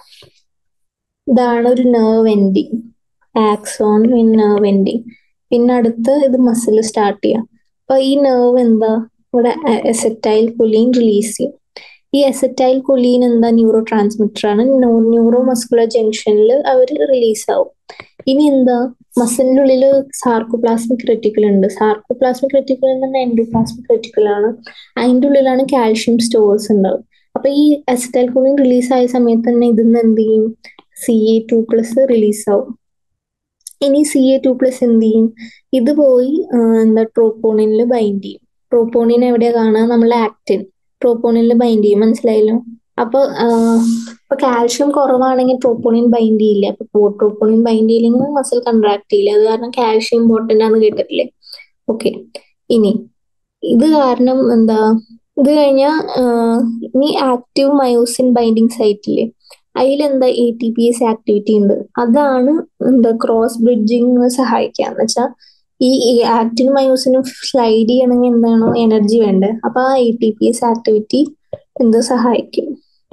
ഇതാണ് ഒരു nerve ending axon in nerve ending പിന്നെ അടുത്ത് ഇത് മസിൽ സ്റ്റാർട്ട് ചെയ്യാം അപ്പൊ ഈ നെർവ് എന്താ ഇവിടെ എസറ്റൈൽ കൊലീൻ റിലീസ് ചെയ്യും ഈ എസറ്റൈൽ കൊലീൻ എന്താ ന്യൂറോ ട്രാൻസ്മിറ്റർ ആണ് ന്യൂറോ മസ്കുലർ ജംഗ്ഷനിൽ അവർ റിലീസ് ആവും ഇനി എന്താ മസിലിന്റെ ഉള്ളിൽ സാർക്കോപ്ലാസ്മിക് റെറ്റിക്കൽ ഉണ്ട് സാർക്കോപ്ലാസ്മിക് റെറ്റിക്കൽ എന്ന് പറഞ്ഞാൽ എൻഡോപ്ലാസ്മിക് റെറ്റിക്കൽ ആണ് അതിന്റെ ഉള്ളിലാണ് കാൽഷ്യം സ്റ്റോഴ്സ് ഉണ്ടാവും അപ്പൊ ഈ അസിറ്റൈൽ കോളിൻ റിലീസ് ആയ സമയത്ത് തന്നെ ഇതിന്ന് എന്ത് ചെയ്യും C A two plus release ആവും ഇനി സി എ ടു പ്ലസ് എന്ത് ചെയ്യും ഇത് പോയി എന്താ ട്രോപ്പോണിനിൽ ബൈൻഡ് ചെയ്യും ട്രോപ്പോണിൻ എവിടെയാ കാണുക നമ്മളെ ആക്ടിൻ ട്രോപ്പോണിനിൽ ബൈൻഡ് ചെയ്യും മനസ്സിലായല്ലോ അപ്പൊ ഇപ്പൊ കാൽഷ്യം കുറവാണെങ്കിൽ ട്രോപ്പോണിൻ ബൈൻഡ് ചെയ്യില്ല അപ്പൊ ട്രോപ്പോണിൻ ബൈൻഡ് ചെയ്യില്ലെങ്കിൽ മസിൽ കൺട്രാക്ട് ചെയ്യില്ല അത് കാരണം കാൽഷ്യം ഇമ്പോർട്ടന്റ് ആണെന്ന് കേട്ടിട്ടില്ലേ ഓക്കെ ഇനി ഇത് കാരണം എന്താ ഇത് കഴിഞ്ഞാൽ ഇനി ആക്റ്റീവ് മയോസിൻ ബൈൻഡിങ് സൈറ്റില് അതിലെന്താ A T ATPase activity ഉണ്ട് അതാണ് എന്താ ക്രോസ് ബ്രിഡ്ജിങ് സഹായിക്കുക എന്ന് വെച്ചാൽ ഈ ആക്റ്റീവ് മയോസിനും സ്ലൈഡ് ചെയ്യണമെങ്കിൽ എന്താണോ എനർജി വേണ്ടത് അപ്പൊ ആ A T ATPase activity എന്ത് സഹായിക്കും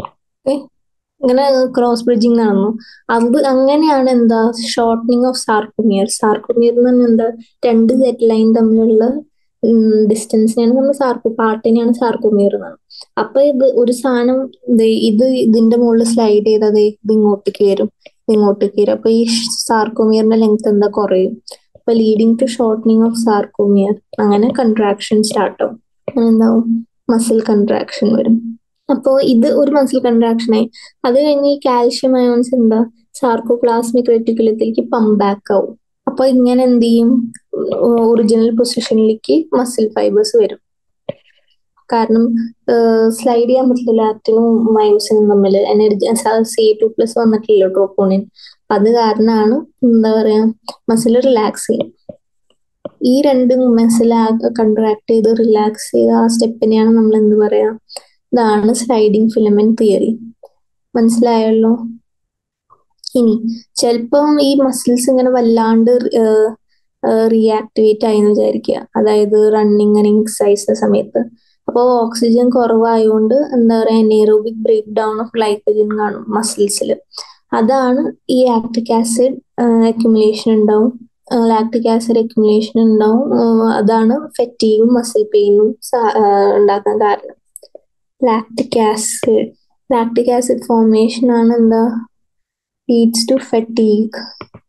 ഇങ്ങനെ ക്രോസ് ബ്രിഡ്ജിങ് നടന്നു അത് അങ്ങനെയാണ് എന്താ ഷോർട്ടനിങ് ഓഫ് സാർക്കുമിയർ സാർക്കുമിയർ എന്ന് പറഞ്ഞാൽ എന്താ രണ്ട് സെറ്റ് ലൈൻ തമ്മിലുള്ള ഡിസ്റ്റൻസിനെയാണ് നമ്മൾ സാർക്കു പാർട്ടിനെയാണ് സാർക്കുമിയർ എന്നാണ് അപ്പൊ ഇത് ഒരു സാധനം ഇത് ഇതിന്റെ മുകളിൽ സ്ലൈഡ് ചെയ്തത് ഇത് ഇങ്ങോട്ടേക്ക് വരും ഇങ്ങോട്ടേക്ക് വരും അപ്പൊ ഈ സാർക്കുമിയറിന്റെ ലെങ്ത് എന്താ കുറയും അപ്പൊ leading to shortening of sarcomere അങ്ങനെ കൺട്രാക്ഷൻ സ്റ്റാർട്ട് ആവും എന്താവും മസിൽ കൺട്രാക്ഷൻ വരും അപ്പോ ഇത് ഒരു മസിൽ കൺട്രാക്ഷൻ ആയി അത് കഴിഞ്ഞ് ഈ കാൽഷ്യം അയോൺസ് എന്താ സാർക്കോപ്ലാസ്മിക് റെറ്റിക്കുലത്തിലേക്ക് പമ്പ് ബാക്ക് ആവും അപ്പൊ ഇങ്ങനെ എന്ത് ചെയ്യും ഒറിജിനൽ പൊസിഷനിലേക്ക് മസിൽ ഫൈബേഴ്സ് വരും കാരണം സ്ലൈഡ് ചെയ്യാൻ പറ്റില്ല ആക്ടിനും മയോസിനും തമ്മിൽ എനർജി സി ടു പ്ലസ് വന്നിട്ടില്ലല്ലോ ട്രോപ്പോണിൻ അത് കാരണമാണ് എന്താ പറയാ മസിൽ റിലാക്സ് ചെയ്യും ഈ രണ്ട് മസിൽ കൺട്രാക്ട് ചെയ്ത് റിലാക്സ് ചെയ്ത ആ സ്റ്റെപ്പിനെയാണ് നമ്മൾ എന്ത് പറയാ ഇതാണ് സ്ലൈഡിങ് ഫിലമെന്റ് തിയറി മനസ്സിലായല്ലോ ഇനി ചിലപ്പം ഈ മസിൽസ് ഇങ്ങനെ വല്ലാണ്ട് റീആക്ടിവേറ്റ് ആയി എന്ന് വിചാരിക്കുക അതായത് റണ്ണിങ് അങ്ങനെ എക്സസൈസ് സമയത്ത് അപ്പോൾ ഓക്സിജൻ കുറവായതുകൊണ്ട് എന്താ പറയാ anaerobic break down of glycogen കാണും മസിൽസിൽ അതാണ് ഈ ആക്ടിക് ആസിഡ് അക്യുമുലേഷൻ ഉണ്ടാവും ലാക്ടിക് ആസിഡ് അക്യുമുലേഷൻ ഉണ്ടാവും അതാണ് ഫെറ്റീഗും മസിൽ പെയിനും ഉണ്ടാക്കാൻ കാരണം lactic acid lactic acid formation ആണ് എന്താ leads to fatigue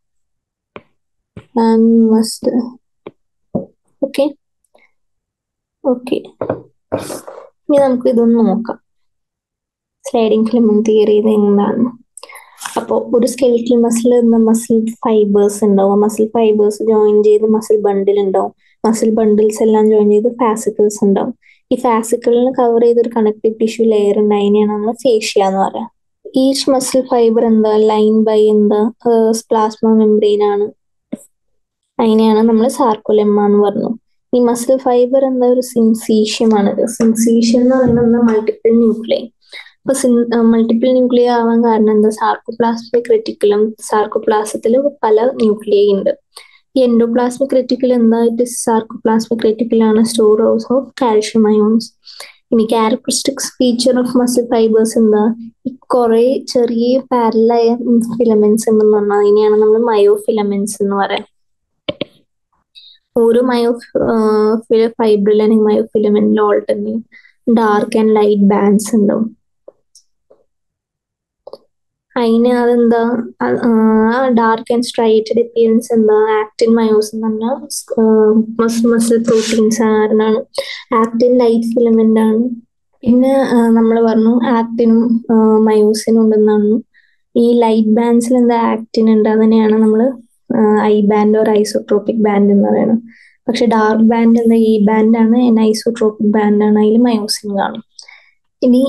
and must okay okay ഇനി നമുക്ക് ഇതൊന്ന് നോക്കാം സ്ലൈഡിങ് ഫിലമെന്റ് തിയറി ഇത് എന്താണ് അപ്പോൾ ഒരു സ്കെലിറ്റൽ മസിൽ എന്ന മസിൽ ഫൈബേഴ്സ് ഉണ്ടാവും മസിൽ ഫൈബേഴ്സ് ജോയിൻ ചെയ്ത് മസിൽ ബണ്ടിൽ ഉണ്ടാവും മസിൽ ബണ്ടിൽസ് എല്ലാം ജോയിൻ ചെയ്ത് ഫാസിക്കിൾസ് ഉണ്ടാവും ഈ ഫാസിക്കിളിന് കവർ ചെയ്ത ഒരു കണക്റ്റീവ് ടിഷ്യൂ ലെയർ ഉണ്ട് അതിനെയാണ് നമ്മൾ ഫേഷ്യ എന്ന് പറയാം ഈച്ച് മസിൽ ഫൈബർ എന്താ ലൈൻ ബൈ എന്താ പ്ലാസ്മ മെംബ്രെയിൻ ആണ് അതിനെയാണ് നമ്മൾ സാർക്കുലെമ്മ എന്ന് പറഞ്ഞു ഈ മസിൽ ഫൈബർ എന്താ ഒരു സിൻസീഷ്യമാണ് സിൻസീഷ്യം എന്ന് പറയുന്നത് മൾട്ടിപ്പിൾ ന്യൂക്ലിയർ അപ്പൊ മൾട്ടിപ്പിൾ ന്യൂക്ലിയർ ആവാൻ കാരണം എന്താ സാർക്കോപ്ലാസ്മിക് റെറ്റിക്കുലം സാർക്കോപ്ലാസത്തിൽ പല ന്യൂക്ലിയർ ഉണ്ട് ഈ എൻഡോപ്ലാസ്മിക് റെറ്റിക്കൽ എന്തായിട്ട് സാർക്കോപ്ലാസ്മിക് റെറ്റിക്കൽ ആണ് storehouse of calcium ions ഇനി characteristics feature of muscle fibres എന്താ ഈ കുറെ ചെറിയ പാരലായ ഫിലമെന്റ്സ് ഉണ്ടെന്ന് പറഞ്ഞാൽ അതിനെയാണ് നമ്മൾ മയോ ഫിലമെന്റ്സ് എന്ന് പറയാം ഓരോ മയോ ഫൈബ്രിൽ അല്ലെങ്കിൽ മയോ ഫിലമെന്റിൽ alternate dark and light bands ഉണ്ടാവും അതിന് അതെന്താ ഡാർക്ക് ആൻഡ് സ്ട്രൈറ്റഡ് അപ്പിയറൻസ് എന്താ ആക്ടിൻ മയോസ് എന്ന് പറഞ്ഞാൽ മസിൽ മസിൽ പ്രോട്ടീൻസ് കാരണമാണ് ആക്ടിൻ ലൈറ്റ് ഫിലമെന്റ് ആണ് പിന്നെ നമ്മൾ പറഞ്ഞു ആക്ടിനും മയോസിനും ഉണ്ടെന്നാണ് ഈ ലൈറ്റ് ബാൻഡ്സിൽ എന്താ ആക്ടിൻ ഉണ്ട് അതിനെയാണ് നമ്മൾ I band or isotropic band എന്ന് പറയുന്നത് പക്ഷെ ഡാർക്ക് ബാൻഡ് എന്താ ഈ ബാൻഡ് ആണ് ഐസോട്രോപിക് ബാൻഡ് ആണ് അതിൽ മയോസിൻ കാണും ഇനി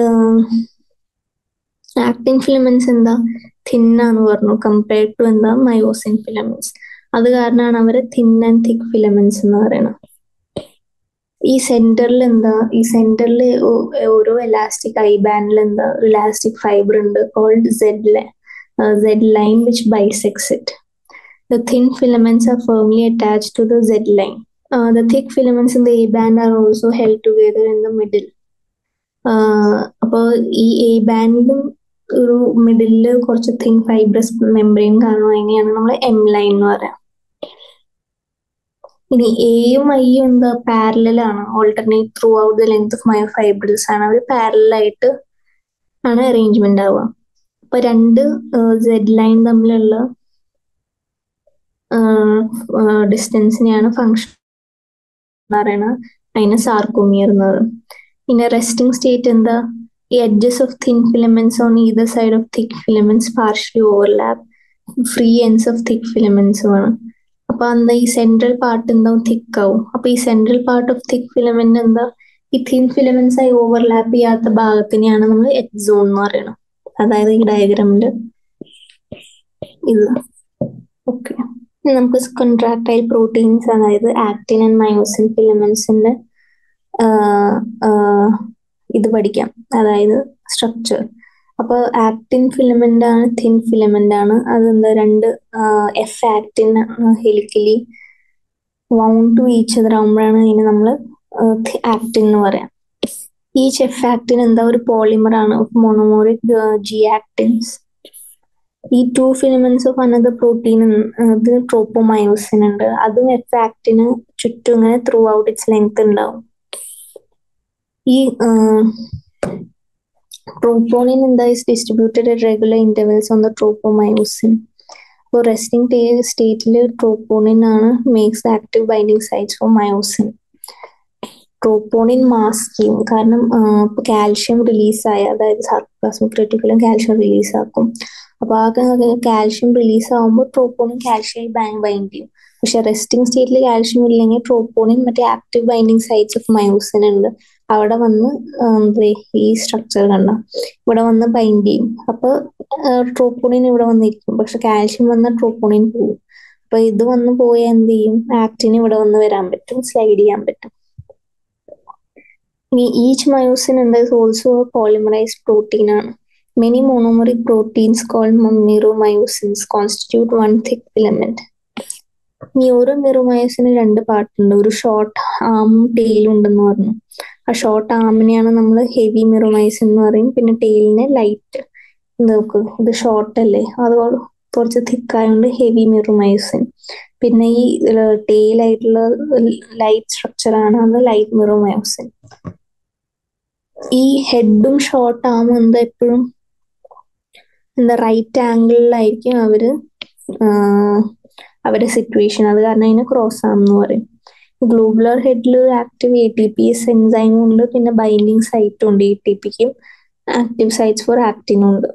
ആക്ടിൻ ഫിലമെന്റ്സ് എന്താ തിന്നാന്ന് പറഞ്ഞു കമ്പയർഡ് ടു എന്താ മയോസിൻ ഫിലമെന്റ്സ് അത് കാരണമാണ് അവരെ തിൻ ആൻഡ് തിക് ഫിലമെന്റ്സ് എന്ന് പറയുന്നത് ഈ സെന്ററിൽ എന്താ ഈ സെന്ററിൽ ഓരോ എലാസ്റ്റിക് ഐ ബാൻഡിൽ എന്താ ഒരു ഇലാസ്റ്റിക് ഫൈബർ ഉണ്ട് called Z Z line which bisects it The thin filaments are firmly attached to the Z line. Uh, the thick filaments in the A band are also held together in the middle. അപ്പോൾ ഈ A ബാൻഡിലും ഒരു മിഡിലില് കുറച്ച് thin fibrous membrane കാണും അതിനെയാണ് നമ്മൾ M line എന്ന് പറയാം ഇനി എയും ഐയും എന്താ പാരലാണ് alternate throughout the length of myofibrils ആണ് അവർ പാരലായിട്ട് ആണ് അറേഞ്ച്മെന്റ് ആവുക അപ്പൊ രണ്ട് സെഡ് ലൈൻ തമ്മിലുള്ള ഡിസ്റ്റൻസിനെയാണ് ഫങ്ഷൻ പറയുന്നത് അതിന് സാർക്കോമിയർ എന്ന് പറയും പിന്നെ റെസ്റ്റിംഗ് സ്റ്റേറ്റ് എന്താ ഈ edges of thin filaments on either side of thick filaments partially overlap free ends of thick filaments ആണ് അപ്പൊ എന്താ ഈ സെൻട്രൽ പാർട്ട് എന്താവും തിക്ക് ആവും അപ്പൊ ഈ central part of thick filament എന്താ ഈ തിൻ ഫിലമെന്റ്സ് ആയി ഓവർലാപ്പ് ചെയ്യാത്ത ഭാഗത്തിനെയാണ് നമ്മൾ എച്ച് സോൺ എന്ന് പറയുന്നത് അതായത് ഈ ഡയഗ്രാമില് ഇത് ഓക്കെ നമുക്ക് കോൺട്രാക്ടൈൽ പ്രോട്ടീൻസ് അതായത് ആക്ടിൻ ആൻഡ് മയോസിൻ ഫിലമെന്റ്സിന്റെ ഇത് പഠിക്കാം അതായത് സ്ട്രക്ചർ അപ്പൊ ആക്ടിൻ ഫിലമെന്റ് ആണ് തിൻ ഫിലമെന്റ് ആണ് അതെന്താ രണ്ട് F actin helically wound to each അതറാകുമ്പോഴാണ് അതിന് നമ്മൾ ആക്ടിൻ എന്ന് പറയാം ഈച്ച് എഫ് ആക്ടിൻ എന്താ ഒരു പോളിമർ ആണ് മോണോമോറിക് ജി ആക്ടിൻസ് ഈ two filaments of another protein അത് ട്രോപ്പോമയോസിൻ ഉണ്ട് അതും എഫ് ആക്ടിന് ചുറ്റും ഇങ്ങനെ ത്രൂ ഔട്ട് ഇറ്റ്സ് ലെങ്ത് ഉണ്ടാവും ഈ ട്രോപ്പോണിൻ എന്താ is distributed at regular intervals on the tropomyosin അപ്പോൾ റെസ്റ്റിംഗ് സ്റ്റേറ്റിൽ ട്രോപ്പോണിൻ ആണ് makes active binding sites for myosin troponin mask ചെയ്യും കാരണം കാൽഷ്യം റിലീസായ അതായത് സാർപ്ലാസ്മിക് റെറ്റിക്കുലം കാൽഷ്യം റിലീസ് ആക്കും അപ്പൊ ആ കാൽഷ്യം റിലീസ് ആകുമ്പോൾ ട്രോപ്പോണിൻ കാൽഷ്യം ബൈൻഡ് ചെയ്യും പക്ഷെ റെസ്റ്റിംഗ് സ്റ്റേറ്റിൽ കാൽഷ്യം ഇല്ലെങ്കിൽ ട്രോപ്പോണിൻ മറ്റേ active binding sites of myosin ഉണ്ട് അവിടെ വന്ന് ഈ സ്ട്രക്ചർ കണ്ട ഇവിടെ വന്ന് ബൈൻഡ് ചെയ്യും അപ്പൊ ട്രോപ്പോണിൻ ഇവിടെ വന്നിരിക്കും പക്ഷെ കാൽഷ്യം വന്ന ട്രോപ്പോണിൻ പോകും അപ്പൊ ഇത് വന്ന് പോയാൽ എന്ത് ചെയ്യും ആക്ടിന് ഇവിടെ വന്ന് വരാൻ പറ്റും സ്ലൈഡ് ചെയ്യാൻ പറ്റും ഇനി ഈച്ച് മയോസിൻ എന്താ ഓൾസോ പോളിമറൈസ്ഡ് പ്രോട്ടീൻ ആണ് Many monomeric proteins called miromyosins constitute one thick filament. ഇനി ഓരോ മിറോമയോസിന് രണ്ട് പാർട്ടുണ്ട് ഒരു ഷോർട്ട് ആമും ടെയിലും ഉണ്ടെന്ന് പറഞ്ഞു ആ ഷോർട്ട് ആമിനെയാണ് നമ്മൾ ഹെവി മിറോമയോസിൻ എന്ന് പറയും പിന്നെ ടെയിലിനെ ലൈറ്റ് നോക്ക് ഇത് ഷോർട്ട് അല്ലേ അത് കുറച്ച് തിക്കായതുകൊണ്ട് ഹെവി മിറോമയോസിൻ പിന്നെ ഈ ടെയിൽ ആയിട്ടുള്ള ലൈറ്റ് സ്ട്രക്ചർ ആണ് അത് ലൈറ്റ് മിറോമയോസിൻ ഈ ഹെഡും ഷോർട്ട് ആമും എന്താ എപ്പോഴും എന്താ റൈറ്റ് ആംഗിളിലായിരിക്കും അവര് അവരുടെ സിറ്റുവേഷൻ അത് കാരണം അതിന് ക്രോസ് ആം എന്ന് പറയും ഗ്ലോബുലർ ഹെഡിൽ active A T ATPase എൻസൈമും ഉണ്ട് പിന്നെ ബൈൻഡിങ് സൈറ്റും ഉണ്ട് എ ടി പിക്കും ആക്റ്റീവ് സൈറ്റ്സ് ഫോർ ആക്ടിനും ഉണ്ട്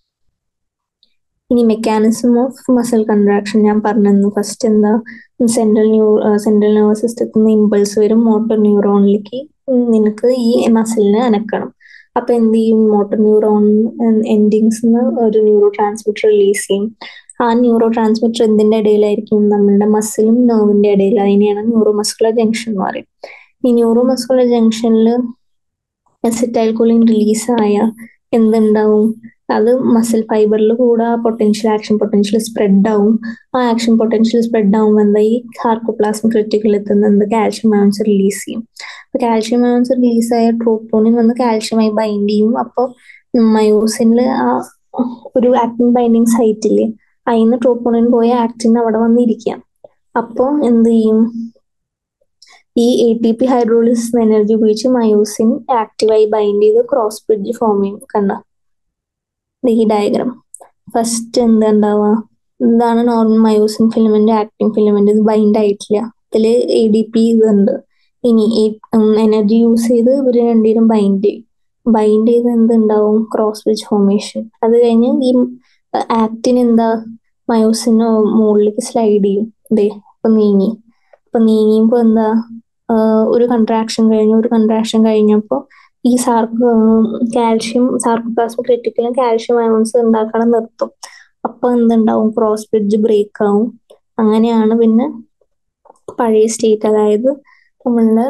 ഇനി മെക്കാനിസം ഓഫ് മസിൽ കൺട്രാക്ഷൻ ഞാൻ പറഞ്ഞു ഫസ്റ്റ് എന്താ സെൻട്രൽ ന്യൂ സെൻട്രൽ നെർവസ് സിസ്റ്റത്തിൽ നിന്ന് ഇമ്പൾസ് വരും മോട്ടോർ ന്യൂറോണിലേക്ക് നിനക്ക് ഈ മസിലിനെ അനക്കണം അപ്പൊ എന്ത് ചെയ്യും മോട്ടോർ ന്യൂറോൺ എൻഡിങ്സ് ഒരു ന്യൂറോ ട്രാൻസ്മിറ്റർ റിലീസ് ചെയ്യും ആ ന്യൂറോ ട്രാൻസ്മിറ്റർ എന്തിന്റെ ഇടയിലായിരിക്കും നമ്മളുടെ മസിലും നെർവിന്റെ ഇടയിൽ അതിനെയാണ് ന്യൂറോ മസ്കുലർ ജംഗ്ഷൻ എന്ന് പറയും ഈ ന്യൂറോ മസ്കുലർ ജംഗ്ഷനിൽ അസറ്റൈൽ കൂളിംഗ് റിലീസ് ആയ എന്തുണ്ടാവും അത് മസിൽ ഫൈബറിൽ കൂടെ ആ പൊട്ടൻഷ്യൽ ആക്ഷൻ പൊട്ടൻഷ്യൽ സ്പ്രെഡ് ആവും ആ ആക്ഷൻ പൊട്ടൻഷ്യൽ സ്പ്രെഡ് ആവുമ്പോൾ എന്താ ഈ സാർക്കോപ്ലാസ്മിക് ക്രിറ്റിക്കൽ എത്തുന്ന എന്ത് കാൽഷ്യം അയോൺസ് റിലീസ് ചെയ്യും അപ്പൊ കാൽഷ്യം അയോൺസ് റിലീസ് ആയ ട്രോപ്പോണിൻ വന്ന് കാൽഷ്യമായി ബൈൻഡ് ചെയ്യും അപ്പോൾ മയോസിനിൽ ആ ഒരു ആക്ടിൻ ബൈൻഡിങ് സൈറ്റില് അതിന്ന് ട്രോപ്പോണിൻ പോയ ആക്ടിൻ അവിടെ വന്നിരിക്കാം അപ്പോൾ എന്ത് ചെയ്യും ഈ A T P hydrolysis energy ഉപയോഗിച്ച് മയോസിൻ ആക്റ്റീവായി ബൈൻഡ് ചെയ്ത് ക്രോസ് ബ്രിഡ്ജ് ഫോം ചെയ്യും കണ്ട ഈ ഡയഗ്രാം ഫസ്റ്റ് എന്താ ഉണ്ടാവുക ഇതാണ് normal myosin filament actin filament ഇത് ബൈൻഡ് ആയിട്ടില്ല ഇതില് എ ഡി പി ഇതുണ്ട് ഇനി എനർജി യൂസ് ചെയ്ത് ഇവര് രണ്ടുപേരും ബൈൻഡ് ചെയ്യും ബൈൻഡ് ചെയ്ത് എന്തുണ്ടാവും ക്രോസ് ബ്രിഡ്ജ് ഫോർമേഷൻ അത് കഴിഞ്ഞ് ഈ ആക്ടിൻ എന്താ മയോസിന് മുകളിലേക്ക് സ്ലൈഡ് ചെയ്യും ഇതേ അപ്പൊ നീങ്ങി അപ്പൊ നീങ്ങിയപ്പോ എന്താ ഒരു കൺട്രാക്ഷൻ കഴിഞ്ഞു ഒരു കൺട്രാക്ഷൻ കഴിഞ്ഞപ്പോ ഈ സാർക്ക് കാൽഷ്യം സാർക്കോപ്ലാസ്മിക് ക്രിറ്റിക്കലും കാൽഷ്യം അയോൺസ് ഉണ്ടാക്കണം നിർത്തും അപ്പൊ എന്തുണ്ടാവും ക്രോസ് ബ്രിഡ്ജ് ബ്രേക്ക് ആവും അങ്ങനെയാണ് പിന്നെ പഴയ സ്റ്റേറ്റ് അതായത് നമ്മളുടെ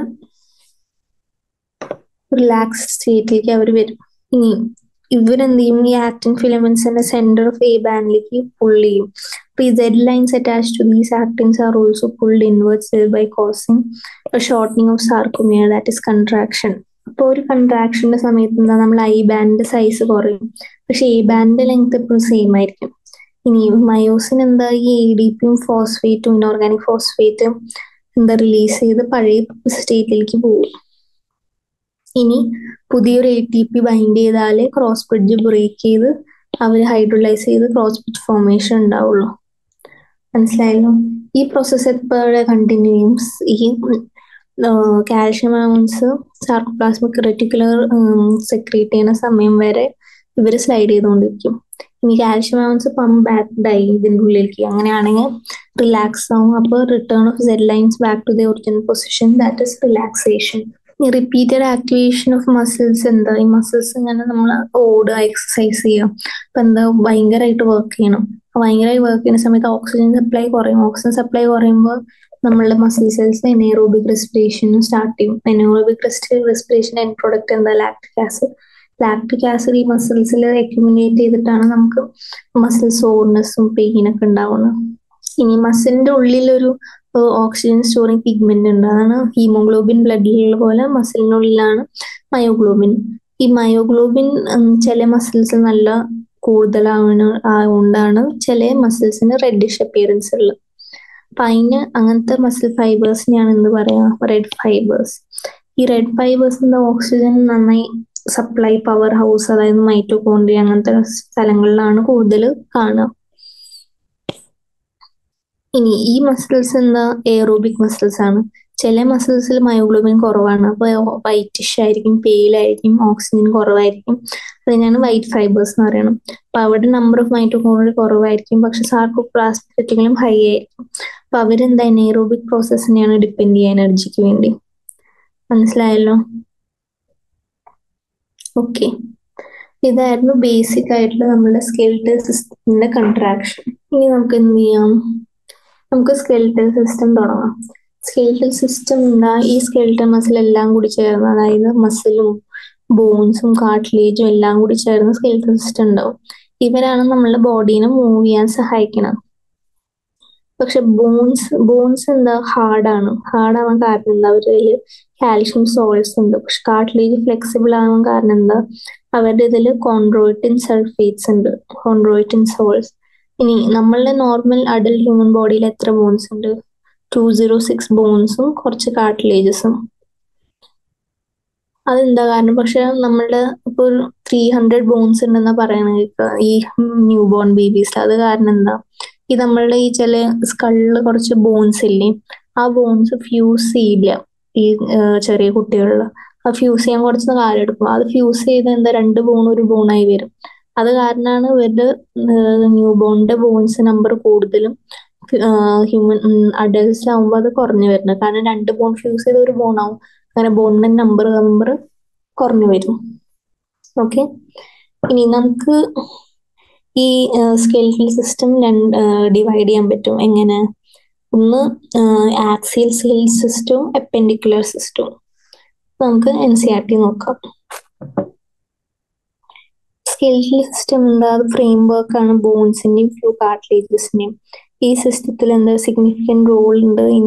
റിലാക്സ് സ്റ്റേറ്റിലേക്ക് അവർ വരും ഇനി ഇവരെന്ത് ചെയ്യും ഈ ആക്ടിൻ ഫിലമെന്റ്സിന്റെ സെന്റർ ഓഫ് എ ബാൻഡിലേക്ക് പുൾ ചെയ്യും അപ്പൊ ഈ Z lines attach to these actins are also pulled inwards by causing shortening of sarcomere that is contraction അപ്പൊ ഒരു കൺട്രാക്ഷന്റെ സമയത്ത് എന്താ നമ്മൾ ഐ ബാൻഡിന്റെ സൈസ് കുറയും പക്ഷെ എ ബാൻഡിന്റെ ലെങ്ത് എപ്പോഴും സെയിം ആയിരിക്കും ഇനി മയോസിൻ എന്താ ഈ എ ഡി പിയും ഫോസ്ഫേറ്റും ഇനോർഗാനിക് ഫോസ്ഫേറ്റും എന്താ റിലീസ് ചെയ്ത് പഴയ സ്റ്റേറ്റിലേക്ക് പോകും ഇനി പുതിയൊരു എ ടി പി ബൈൻഡ് ചെയ്താലേ ക്രോസ് ബ്രിഡ്ജ് ബ്രേക്ക് ചെയ്ത് അവർ ഹൈഡ്രോലൈസ് ചെയ്ത് ക്രോസ് ബ്രിഡ്ജ് ഫോർമേഷൻ ഉണ്ടാവുള്ളൂ മനസ്സിലായല്ലോ ഈ പ്രോസസ്സ് എപ്പോഴേ കണ്ടിന്യൂ ചെയ്യും ഈ calcium ions sarcoplasmic reticular secrete ചെയ്യുന്ന സമയം വരെ ഇവർ സ്ലൈഡ് ചെയ്തുകൊണ്ടിരിക്കും ഇനി കാൽഷ്യം അയോൺസ് പമ്പ് ബാക്ക് ഡൈ ഇതിൻ്റെ ഉള്ളിലേക്ക് അങ്ങനെയാണെങ്കിൽ റിലാക്സ് ആവും അപ്പോൾ return of cell lines back to the original position that is relaxation repeated activation of muscles എന്താ ഈ മസിൽസ് ഇങ്ങനെ നമ്മൾ ഓടുക എക്സസൈസ് ചെയ്യുക അപ്പൊ എന്താ ഭയങ്കരമായിട്ട് വർക്ക് ചെയ്യണം ഭയങ്കരമായി വർക്ക് ചെയ്യുന്ന സമയത്ത് ഓക്സിജൻ സപ്ലൈ കുറയും ഓക്സിജൻ സപ്ലൈ കുറയുമ്പോൾ നമ്മളുടെ muscle cells anaerobic respiration start ചെയ്യും എനേറോബിക് റെസ്പിറേഷൻ എൻ പ്രൊഡക്റ്റ് എന്താ ലാക്ടിക് ആസിഡ് ലാക്ടിക് ആസിഡ് ഈ മസിൽസിൽ അക്യുമുലേറ്റ് ചെയ്തിട്ടാണ് നമുക്ക് മസിൽ സോർനെസ്സും പെയിനൊക്കെ ഉണ്ടാവുന്നത് ഇനി മസിലിന്റെ ഉള്ളിലൊരു ഓക്സിജൻ സ്റ്റോറിങ് പിഗ്മെന്റ് ഉണ്ട് അതാണ് ഹീമോഗ്ലോബിൻ ബ്ലഡിലുള്ള പോലെ മസിലിനുള്ളിലാണ് മയോഗ്ലോബിൻ ഈ മയോഗ്ലോബിൻ ചില മസിൽസ് നല്ല കൂടുതലാവണ ആയതുകൊണ്ടാണ് ചില മസിൽസിന് റെഡിഷ് അപ്പിയറൻസ് ഉള്ളത് അപ്പൊ അതിന് അങ്ങനത്തെ മസിൽ ഫൈബേഴ്സിനെയാണ് എന്ത് പറയാ റെഡ് ഫൈബേഴ്സ് ഈ റെഡ് ഫൈബേഴ്സ് എന്താ ഓക്സിജൻ നന്നായി സപ്ലൈ പവർ ഹൗസ് അതായത് മൈറ്റോകോൺട്രി അങ്ങനത്തെ സ്ഥലങ്ങളിലാണ് കൂടുതൽ കാണുക ഇനി ഈ മസിൽസ് എന്താ എയറോബിക് മസിൽസ് ആണ് ചില മസിൽസിൽ മയോഗ്ലോബിൻ കുറവാണ് അപ്പൊ വൈറ്റിഷ് ആയിരിക്കും പെയിൽ ആയിരിക്കും ഓക്സിജൻ കുറവായിരിക്കും അതിനാണ് വൈറ്റ് ഫൈബേഴ്സ് എന്ന് പറയുന്നത് അപ്പൊ അവിടെ നമ്പർ ഓഫ് മൈറ്റോകോൺട്രി കുറവായിരിക്കും പക്ഷെ സാർക്കോപ്ലാസ്റ്റിക്കലും ഹൈ ആയിരിക്കും അപ്പൊ അവരെന്താ എയറോബിക് പ്രോസസ്സിനെയാണ് ഡിപ്പെൻഡ് ചെയ്യുക എനർജിക്ക് വേണ്ടി മനസ്സിലായല്ലോ ഓക്കെ ഇതായിരുന്നു ബേസിക് ആയിട്ടുള്ള നമ്മുടെ സ്കെൽറ്റൽ സിസ്റ്റത്തിന്റെ കൺട്രാക്ഷൻ ഇനി നമുക്ക് എന്ത് ചെയ്യാം നമുക്ക് സ്കെൽറ്റൽ സിസ്റ്റം തുടങ്ങാം സ്കെൽറ്റൽ സിസ്റ്റം എന്താ ഈ സ്കെൽറ്റൽ മസിൽ എല്ലാം കൂടി ചേർന്ന് അതായത് മസിലും ബോൺസും കാർട്ടിലേജും എല്ലാം കൂടി ചേർന്ന് സ്കെൽറ്റൽ സിസ്റ്റം ഉണ്ടാവും ഇവരാണ് നമ്മളുടെ ബോഡീനെ മൂവ് ചെയ്യാൻ സഹായിക്കണം പക്ഷെ ബോൺസ് ബോൺസ് എന്താ ഹാർഡാണ് ഹാർഡാവാൻ കാരണം എന്താ അവരിൽ കാൽഷ്യം സോൾട്സ് ഉണ്ട് പക്ഷെ കാർട്ടിലേജ് ഫ്ലെക്സിബിൾ ആവാൻ കാരണം എന്താ അവരുടെ ഇതിൽ കോൺട്രോയിറ്റിൻ സൾഫേറ്റ്സ് ഉണ്ട് കോൺട്രോയിറ്റിൻ സോൾസ് ഇനി നമ്മളുടെ നോർമൽ അഡൽട്ട് ഹ്യൂമൻ ബോഡിയിൽ എത്ര ബോൺസ് ഉണ്ട് ടു സീറോ സിക്സ് ബോൺസും കുറച്ച് കാർട്ടിലേജസും അതെന്താ കാരണം പക്ഷെ നമ്മളുടെ ഇപ്പൊ ഒരു ത്രീ ഹൺഡ്രഡ് ബോൺസ് ഉണ്ടെന്നാ പറയണ ഈ ന്യൂ ബോൺ ബേബീസിൽ അത് കാരണം എന്താ ഈ നമ്മളുടെ ഈ ചില സ്കളില് കുറച്ച് ബോൺസ് ഇല്ലേ ആ ബോൺസ് ഫ്യൂസ് ചെയ്യില്ല ഈ ചെറിയ കുട്ടികളിൽ അത് ഫ്യൂസ് ചെയ്യാൻ കുറച്ച് കാലം എടുക്കും അത് ഫ്യൂസ് ചെയ്ത് എന്താ രണ്ട് ബോൺ ഒരു ബോണായി വരും അത് കാരണമാണ് ഇവരുടെ ന്യൂ ബോണിന്റെ ബോൺസ് നമ്പർ കൂടുതലും ഹ്യൂമൻ അഡൽട്സ് ആവുമ്പോൾ അത് കുറഞ്ഞു വരുന്നത് കാരണം രണ്ട് ബോൺ ഫ്യൂസ് ചെയ്ത് ഒരു ബോൺ ആവും അങ്ങനെ ബോണിന്റെ നമ്പർ നമ്പർ കുറഞ്ഞു വരും ഓക്കെ ഇനി നമുക്ക് ഈ സ്കെൽറ്റൽ സിസ്റ്റം രണ്ട് ഡിവൈഡ് ചെയ്യാൻ പറ്റും എങ്ങനെ ഒന്ന് ആക്സിയൽ സ്കെൽ സിസ്റ്റവും എപ്പൻഡിക്കുലർ സിസ്റ്റവും നമുക്ക് എൻ സി ആർ ടി നോക്കാം സ്കെൽറ്റൽ സിസ്റ്റം എന്താ അത് ഫ്രെയിം വർക്ക് ആണ് ബോൺസിന്റെയും ഫ്ലൂ കാർട്ടിലേജസിന്റെയും ഈ സിസ്റ്റത്തിൽ എന്താ സിഗ്നിഫിക്കന്റ് റോൾ ഉണ്ട് ഈ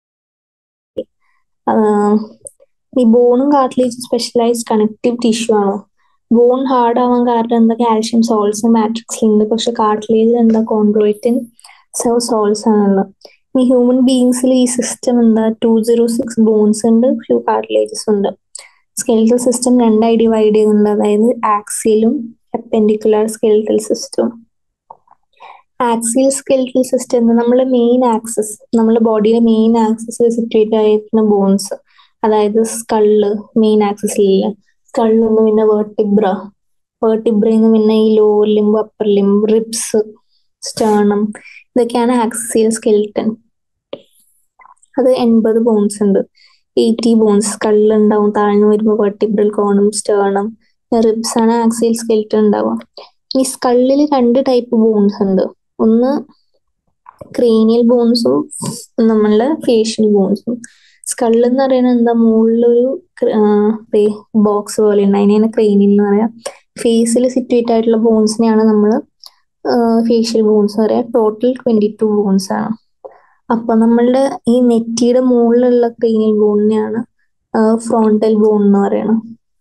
ഈ ബോണും കാർട്ടിലേജും സ്പെഷ്യലൈസ്ഡ് കണക്റ്റീവ് ടിഷ്യൂ ആണ് ബോൺ ഹാർഡ് ആവാൻ കാരണം എന്താ കാൽഷ്യം സോൾസ് മാട്രിക്സിലുണ്ട് പക്ഷെ കാർട്ടിലേജിൽ എന്താ കോൺട്രോയിറ്റിൻ സോ സോൾസ് ആണുള്ളത് ഈ ഹ്യൂമൻ ബീങ്സിൽ ഈ സിസ്റ്റം എന്താ ടു സീറോ സിക്സ് ബോൺസ് ഉണ്ട് ഫ്യൂ കാർട്ടിലേജസ് ഉണ്ട് സ്കെൽറ്റൽ സിസ്റ്റം രണ്ടായി ഡിവൈഡ് ചെയ്യുന്നുണ്ട് അതായത് ആക്സിയലും appendicular skeletal system axial skeletal system എന്താ നമ്മളെ മെയിൻ ആക്സസ് നമ്മുടെ ബോഡിയിലെ മെയിൻ ആക്സസ് സിറ്റുവേറ്റ് ആയിരിക്കുന്ന ബോൺസ് അതായത് സ്കള്ള് മെയിൻ ആക്സസിലില്ല സ്കള്ളിൽ നിന്ന് പിന്നെ വേർട്ടിബ്ര വേർട്ടിബ്രയിൽ നിന്ന് പിന്നെ ഈ lower limb upper limb ribs sternum ഇതൊക്കെയാണ് ആക്സിയൽ സ്കെൽട്ടൻ അത് എൺപത് ബോൺസ് ഉണ്ട് എയ്റ്റി ബോൺസ് സ്കള്ളുണ്ടാവും താഴ്ന്നു വരുമ്പോൾ വെർട്ടിബ്രൽ കോണും സ്റ്റേണം റിബ്സ് ആണ് ആക്സിയൽ സ്കെൽട്ടൻ ഉണ്ടാവുക ഈ സ്കള്ളിൽ രണ്ട് ടൈപ്പ് ബോൺസ് ഉണ്ട് ഒന്ന് ക്രേനിയൽ ബോൺസും നമ്മളുടെ ഫേഷ്യൽ ബോൺസും സ്കള്ള് എന്ന് പറയുന്നത് എന്താ മുകളിലൊരു ബോക്സ് പോലെ ഉണ്ട് അതിനെയാണ് ക്രേനിയൽ എന്ന് പറയാം ഫേസിൽ സിറ്റുവേറ്റ് ആയിട്ടുള്ള ബോൺസിനെയാണ് നമ്മൾ ഫേഷ്യൽ ബോൺസ് പറയാം ടോട്ടൽ ട്വന്റി ടു ബോൺസ് ആണ് അപ്പൊ നമ്മളുടെ ഈ നെറ്റിയുടെ മുകളിലുള്ള ക്രേനിയൽ ബോണിനെയാണ് ഫ്രോണ്ടൽ ബോൺ എന്ന് പറയുന്നത്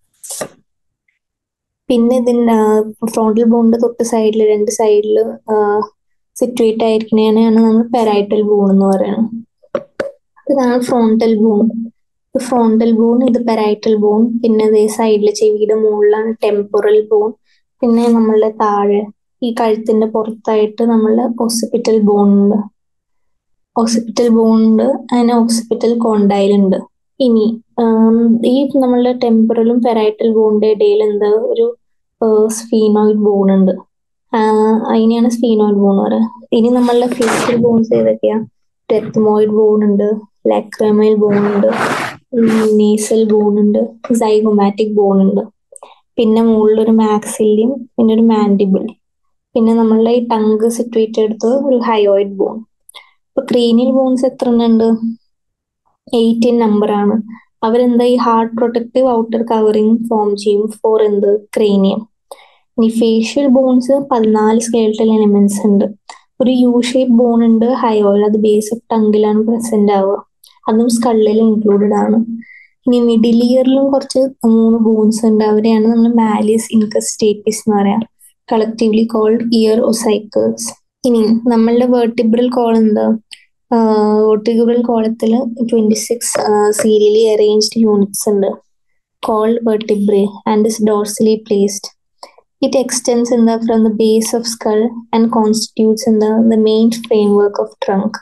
പിന്നെ ഇതിന്റെ ഫ്രോണ്ടൽ ബോണിന്റെ തൊട്ട് സൈഡിൽ രണ്ട് സൈഡിൽ സിറ്റുവേറ്റ് ആയിരിക്കുന്നതിനാണ് നമ്മൾ പെരൈറ്റൽ ബോൺ എന്ന് പറയുന്നത് ഇതാണ് ഫ്രോണ്ടൽ ബോൺ ഫ്രോണ്ടൽ ബോൺ ഇത് പെരൈറ്റൽ ബോൺ പിന്നെ ഇതേ സൈഡിൽ ചെവിയുടെ മുകളിലാണ് ടെമ്പറൽ ബോൺ പിന്നെ നമ്മളുടെ താഴെ ഈ കഴുത്തിന്റെ പുറത്തായിട്ട് നമ്മളുടെ ഓക്സിപ്പിറ്റൽ ബോൺ ഉണ്ട് ഓക്സിപ്പിറ്റൽ ബോൺ ഉണ്ട് അതിന് ഓക്സിപ്പിറ്റൽ കോണ്ടൈൽ ഉണ്ട് ഇനി ഈ നമ്മളുടെ ടെമ്പറലും പെരൈറ്റൽ ബോണിന്റെ ഇടയിൽ എന്താ ഒരു സ്ഫീനോയിഡ് ബോൺ ഉണ്ട് അതിനെയാണ് സ്ഫീനോയിഡ് ബോൺ പറയുക ഇനി നമ്മളുടെ ഫേഷ്യൽ ബോൺസ് ഏതൊക്കെയാ ടെത്മോയിഡ് ബോൺ ഉണ്ട് ലാക്രമൈൽ ബോൺ ഉണ്ട് നേസൽ ബോൺ ഉണ്ട് സൈഗോമാറ്റിക് ബോൺ ഉണ്ട് പിന്നെ മുകളിലൊരു മാക്സില്യം പിന്നെ ഒരു മാൻഡിബിൾ പിന്നെ നമ്മളുടെ ഈ ടങ്ക് സിറ്റുവേറ്റ് എടുത്ത് ഒരു ഹയോയിഡ് ബോൺ ഇപ്പൊ ക്രീനിയൽ ബോൺസ് എത്ര ഉണ്ട് എയ്റ്റീൻ നമ്പർ ആണ് അവരെന്താ ഈ hard protective outer covering form ചെയ്യും ഫോർ എന്ത് ക്രേനിയം ഇനി ഫേഷ്യൽ ബോൺസ് പതിനാല് സ്കെൽട്ടൽ എലിമെന്റ്സ് ഉണ്ട് ഒരു യു ഷേപ്പ് ബോൺ ഉണ്ട് ഹയോയിൽ അത് ബേസ് ഓഫ് ടങ്കിലാണ് പ്രസന്റ് ആവുക അതും സ്കള്ളിൽ ഇൻക്ലൂഡഡ് ആണ് ഇനി മിഡിൽ ഇയറിലും കുറച്ച് മൂന്ന് ബോൺസ് ഉണ്ട് അവരെയാണ് നമ്മൾ മാലിയസ് ഇൻകസ്റ്റേറ്റിസ് എന്ന് പറയാം കളക്റ്റീവ്ലി കോൾഡ് ഇയർ ഒസൈക്കേഴ്സ് ഇനി നമ്മളുടെ വേർട്ടിബ്രൽ കോൾ എന്താ വേർട്ടിബ്രൽ കോളത്തിൽ twenty six serially arranged units ഉണ്ട് called vertebrae and is dorsally placed It extends in the from the base of skull and constitutes in the, the main framework of trunk.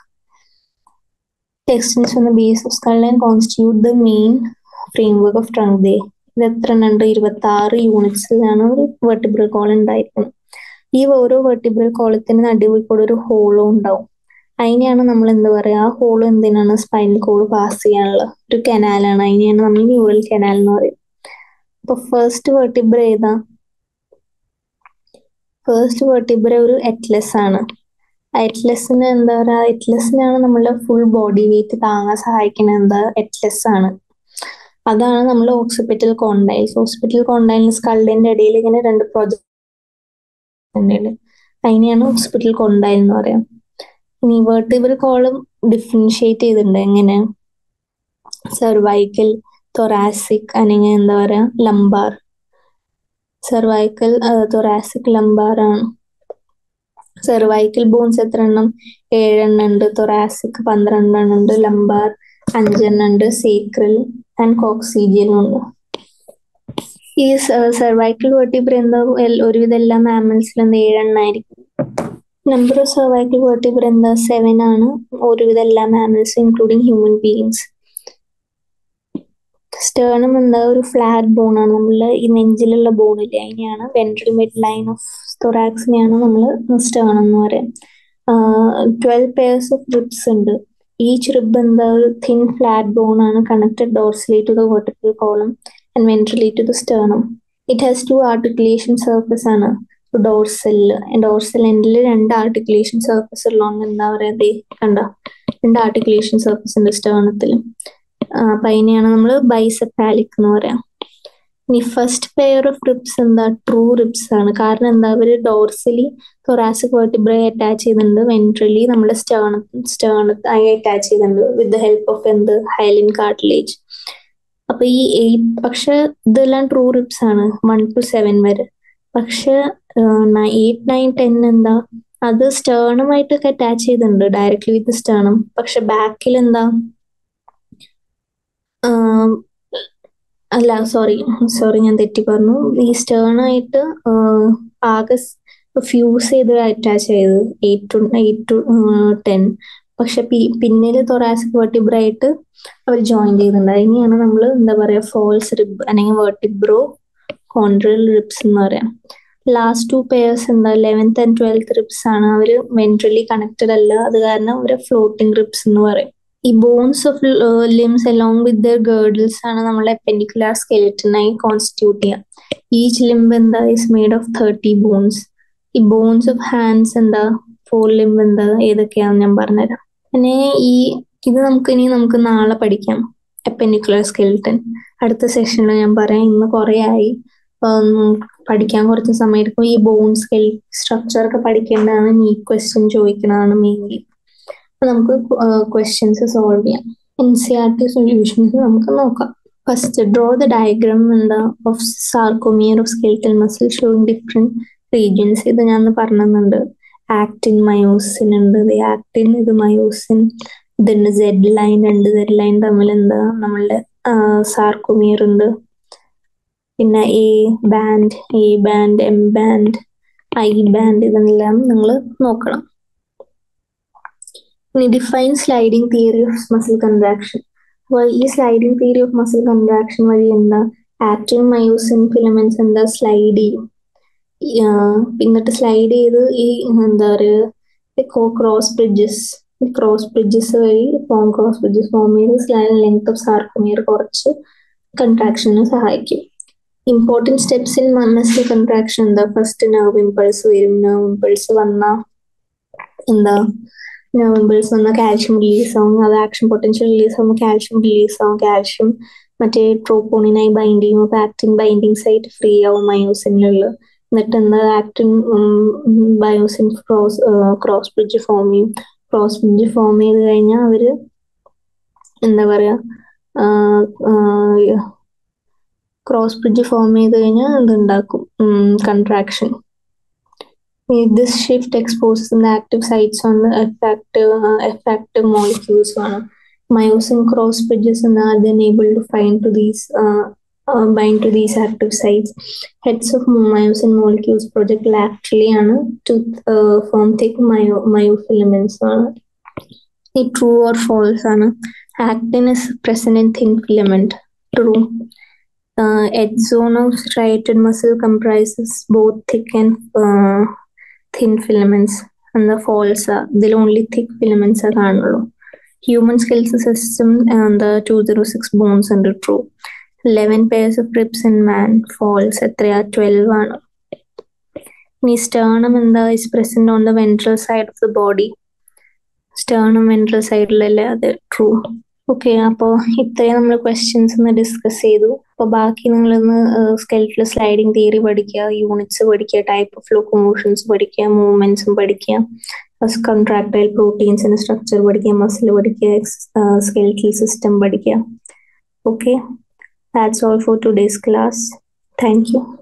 It extends from the base of skull and constitute the main framework of trunk day. ഇത് എത്ര ഉണ്ട് ഇരുപത്തി ആറ് യൂണിറ്റ്സിലാണ് ഒരു vertebral call ഉണ്ടായിരിക്കുന്നത് ഈ ഓരോ vertebral കോളത്തിന് നടുവിൽ കൂടെ ഒരു ഹോളോ ഉണ്ടാവും അതിനെയാണ് നമ്മൾ എന്താ പറയാ ആ ഹോളോ എന്തിനാണ് സ്പൈനൽ കോഡ് പാസ് ചെയ്യാനുള്ള ഒരു കനാലാണ് അതിനെയാണ് നമ്മൾ ന്യൂറൽ കനാൽ എന്ന് പറയുന്നത് അപ്പൊ ഫസ്റ്റ് വെർട്ടിബ്ര ഏതാ ഫസ്റ്റ് വെർട്ടിബ്ര ഒരു എറ്റ്ലസ് ആണ് എറ്റ്ലസിന് എന്താ പറയാ എറ്റ്ലസിനാണ് നമ്മളുടെ ഫുൾ ബോഡി വെയിറ്റ് താങ്ങാൻ സഹായിക്കുന്നത് എന്താ എറ്റ്ലസ് ആണ് അതാണ് നമ്മൾ ഓക്സിപിറ്റൽ കോണ്ടൈൽസ് ഓക്സിപിറ്റൽ കോണ്ടൈൽസ് സ്കള്ളിന്റെ ഇടയിൽ ഇങ്ങനെ രണ്ട് പ്രോജക്ട് അതിനെയാണ് ഹോസ്പിറ്റൽ കൊണ്ടൈൽ എന്ന് പറയാം ഇനി വേർട്ടിബിൾ കോളം ഡിഫറൻഷിയേറ്റ് ചെയ്തിട്ടുണ്ട് എങ്ങനെ സെർവൈക്കൽ തൊറാസിക് അല്ലെങ്കിൽ എന്താ പറയാ ലംബാർ സെർവൈക്കൽ തൊറാസിക് ലംബാർ ആണ് സെർവൈക്കൽ ബോൺസ് എത്ര എണ്ണം ഏഴെണ്ണം ഉണ്ട് തൊറാസിക് പന്ത്രണ്ടെണ്ണം ഉണ്ട് ലംബാർ അഞ്ചെണ്ണം ഉണ്ട് സേക്രൽ ആൻഡ് കോക്സീജിയനും ഉണ്ട് ഈ സെർവൈക്കൽ വെർട്ടിബ്ര എന്താ ഒരുവിധം എല്ലാ മാമൽസിലും എന്താ ഏഴെണ്ണായിരിക്കും നമ്പർ ഓഫ് സെർവൈക്കൽ വെർട്ടിബ്ര എന്താ സെവൻ ആണ് ഒരുവിധം എല്ലാ mammals including human beings sternum എന്താ ഒരു ഫ്ലാറ്റ് ബോൺ ആണ് നമ്മൾ ഈ നെഞ്ചിലുള്ള ബോണില്ലേ അതിനെയാണ് വെൻട്രൽ മിഡ് ലൈൻ ഓഫ് തൊറാക്സിനെയാണ് നമ്മൾ സ്റ്റേർണം എന്ന് പറയാം ട്വൽവ് പെയർസ് ഓഫ് റിബ്സ് ഉണ്ട് ഈച്ച് റിബ് എന്താ ഒരു തിൻ ഫ്ലാറ്റ് ബോൺ ആണ് connected dorsally to the vertical column and ventrally to the sternum it has two articulation surface ആണ് ഡോർസലില് ഡോർസൽ എൻഡിൽ രണ്ട് ആർട്ടിക്കുലേഷൻ സർഫസ് ഉള്ളതുകൊണ്ട് എന്താ പറയാ ദേ കണ്ട രണ്ട് ആർട്ടിക്കുലേഷൻ സർഫസ് ഉണ്ട് സ്റ്റേർണത്തിൽ അപ്പൊ അതിനെയാണ് നമ്മൾ ബൈസെപ്പാലിക് എന്ന് പറയാം ഇനി ഫസ്റ്റ് പെയർ ഓഫ് റിബ്സ് എന്താ ട്രൂ റിബ്സ് ആണ് കാരണം എന്താ അവര് ഡോർസലി തൊറാസിക് വെർട്ടിബ്രേ അറ്റാച്ച് ചെയ്തിട്ടുണ്ട് വെൻട്രലി നമ്മുടെ സ്റ്റേണ സ്റ്റേണ അറ്റാച്ച് ചെയ്തിട്ടുണ്ട് വിത്ത് ദ ഹെൽപ്പ് ഓഫ് എന്ത് ഹൈലിൻ കാർട്ടിലേജ് അപ്പൊ ഈ എയ്റ്റ് പക്ഷെ ഇതെല്ലാം ട്രൂ റിബ്സ് ആണ് വൺ ടു സെവൻ വരെ പക്ഷെ എയ്റ്റ് നയൻ ടെൻ എന്താ അത് സ്റ്റേണുമായിട്ടൊക്കെ അറ്റാച്ച് ചെയ്തിട്ടുണ്ട് ഡയറക്ട്ലി വിത്ത് സ്റ്റേണം പക്ഷെ ബാക്കിൽ എന്താ അല്ല സോറി സോറി ഞാൻ തെറ്റി പറഞ്ഞു ഈ സ്റ്റേണായിട്ട് ആകെ ഫ്യൂസ് ചെയ്ത് അറ്റാച്ച് ചെയ്ത് eight to eight to ten പക്ഷെ പിന്നില് തൊറാസിക് വെർട്ടിബ്രായിട്ട് അവർ ജോയിൻ ചെയ്തിട്ടുണ്ട് അതിനെയാണ് നമ്മൾ എന്താ പറയാ ഫോൾസ് റിബ് അല്ലെങ്കിൽ വെർട്ടിബ്രോ കോൺട്രൽ റിബ്സ് എന്ന് പറയാം ലാസ്റ്റ് ടു പെയർസ് എന്താ ലെവൻത്ത് ആൻഡ് ട്വൽത്ത് റിബ്സ് ആണ് അവർ വെൻട്രലി കണക്റ്റഡ് അല്ല അത് കാരണം അവരെ ഫ്ലോട്ടിംഗ് റിബ്സ് എന്ന് പറയും ഈ bones of limbs along with their girdles ആണ് നമ്മളെ പെൻഡിക്കുലാർ സ്കെലിറ്റനായി കോൺസ്റ്റിറ്റ്യൂട്ട് ചെയ്യുക ഈച്ച് ലിംബ് എന്താ is made of thirty bones ഈ ബോൺസ് ഓഫ് ഹാൻഡ്സ് എന്താ ഫോർ ലിംബ് എന്താ ഏതൊക്കെയാണെന്ന് ഞാൻ പറഞ്ഞുതരാം പിന്നെ ഈ ഇത് നമുക്ക് ഇനി നമുക്ക് നാളെ പഠിക്കാം എപ്പൻഡിക്കുലർ സ്കെലിറ്റൻ അടുത്ത സെഷനിൽ ഞാൻ പറയാം ഇന്ന് കുറെ ആയി പഠിക്കാൻ കുറച്ച് സമയം എടുക്കും ഈ ബോൺ സ്കെൽ സ്ട്രക്ചർ ഒക്കെ പഠിക്കേണ്ടതാണ് ഈ ക്വസ്റ്റ്യൻ ചോദിക്കുന്നതാണ് മെയിൻലി അപ്പൊ നമുക്ക് ക്വസ്റ്റ്യൻസ് സോൾവ് ചെയ്യാം N C R T solutions നമുക്ക് നോക്കാം ഫസ്റ്റ് ഡ്രോ ദ ഡയഗ്രാം എന്താ of sarcomere of skeletal muscle showing different regions ഇത് ഞാൻ പറഞ്ഞുണ്ട് ആക്ടിൻ മയോസിൻ ഉണ്ട് ആക്ടിൻ ഇത് മയോസിൻ ഇതുണ്ട് സെഡ് ലൈൻ രണ്ട് സെഡ് ലൈൻ തമ്മിൽ എന്താ നമ്മളുടെ സാർക്കോമിയർ ഉണ്ട് പിന്നെ A band A band M band I band ഇതെല്ലാം നിങ്ങൾ നോക്കണം ഇനി define sliding theory of muscle contraction അപ്പോൾ ഈ sliding theory of muscle contraction വഴി എന്താ ആക്ടിൻ മയോസിൻ ഫിലമെന്റ്സ് എന്താ സ്ലൈഡ് ചെയ്യും എന്നിട്ട് സ്ലൈഡ് ചെയ്ത് ഈ എന്താ പറയുക ക്രോസ് ബ്രിഡ്ജസ് ക്രോസ് ബ്രിഡ്ജസ് വഴി ഫോം ക്രോസ് ബ്രിഡ്ജസ് ഫോം ചെയ്ത് ലെങ്ത് ഓഫ് സാർക്കോമിയർ കുറച്ച് കൺട്രാക്ഷന് സഹായിക്കും important steps in muscle contraction എന്താ ഫസ്റ്റ് നെർവ് ഇമ്പൾസ് വരും നെർവ് ഇമ്പൾസ് വന്ന എന്താ നെർവ് ഇമ്പൾസ് വന്ന കാൽഷ്യം റിലീസ് ആവും അത് ആക്ഷൻ പൊട്ടൻഷ്യൽ റിലീസ് ആവുമ്പോൾ കാൽഷ്യം റിലീസ് ആവും കാൽഷ്യം മറ്റേ ട്രോപ്പോണിനായി ബൈൻഡ് ചെയ്യും അപ്പോൾ ആക്ടിൻ ബൈൻഡിങ് സൈറ്റ് ഫ്രീ ആവും മയോസിനുള്ള എന്നിട്ട് എന്താ actin myosin cross cross bridge form ചെയ്യും ക്രോസ് ബ്രിഡ്ജ് ഫോം ചെയ്ത് കഴിഞ്ഞാൽ അവര് എന്താ പറയാ ക്രോസ് ബ്രിഡ്ജ് ഫോം ചെയ്ത് കഴിഞ്ഞാൽ ഇതുണ്ടാക്കും contraction this shift exposes the active sites on the effective effective molecules ആണ് myosin cross bridges are then able to find to these uh, uh, bind to these active sites. Heads of myosin molecules project laterally ആണ് to uh, form thick myo myofilaments ആണ് ഈ true or false ആണ് actin is present in thin filament true H zone of striated muscle comprises both thick and uh, thin filaments and the false ഇതിൽ only thick filaments ആ കാണുള്ളൂ human skills system എന്താ two zero six bones ഉണ്ട് true eleven pairs of ribs in man false എത്രയാ twelve ആണ് ഇനി sternum എന്താ is present on the ventral side of the body sternum ventral സൈഡിലല്ലേ അത് ട്രൂ ഓക്കെ അപ്പോൾ ഇത്രയും നമ്മൾ ക്വസ്റ്റ്യൻസ് ഒന്ന് ഡിസ്കസ് ചെയ്തു അപ്പോൾ ബാക്കി നിങ്ങളൊന്ന് സ്കെൽറ്റിൽ സ്ലൈഡിങ് തിയറി പഠിക്കുക യൂണിറ്റ്സ് പഠിക്കുക ടൈപ്പ് ഓഫ് ലോക്കോമോഷൻസ് പഠിക്കുക മൂവ്മെന്റ്സും പഠിക്കുക കൺട്രാക്ടൈൽ പ്രോട്ടീൻസിന്റെ സ്ട്രക്ചർ പഠിക്കുക മസിൽ പഠിക്കുക സ്കെൽറ്റൽ സിസ്റ്റം പഠിക്കുക okay that's all for today's class thank U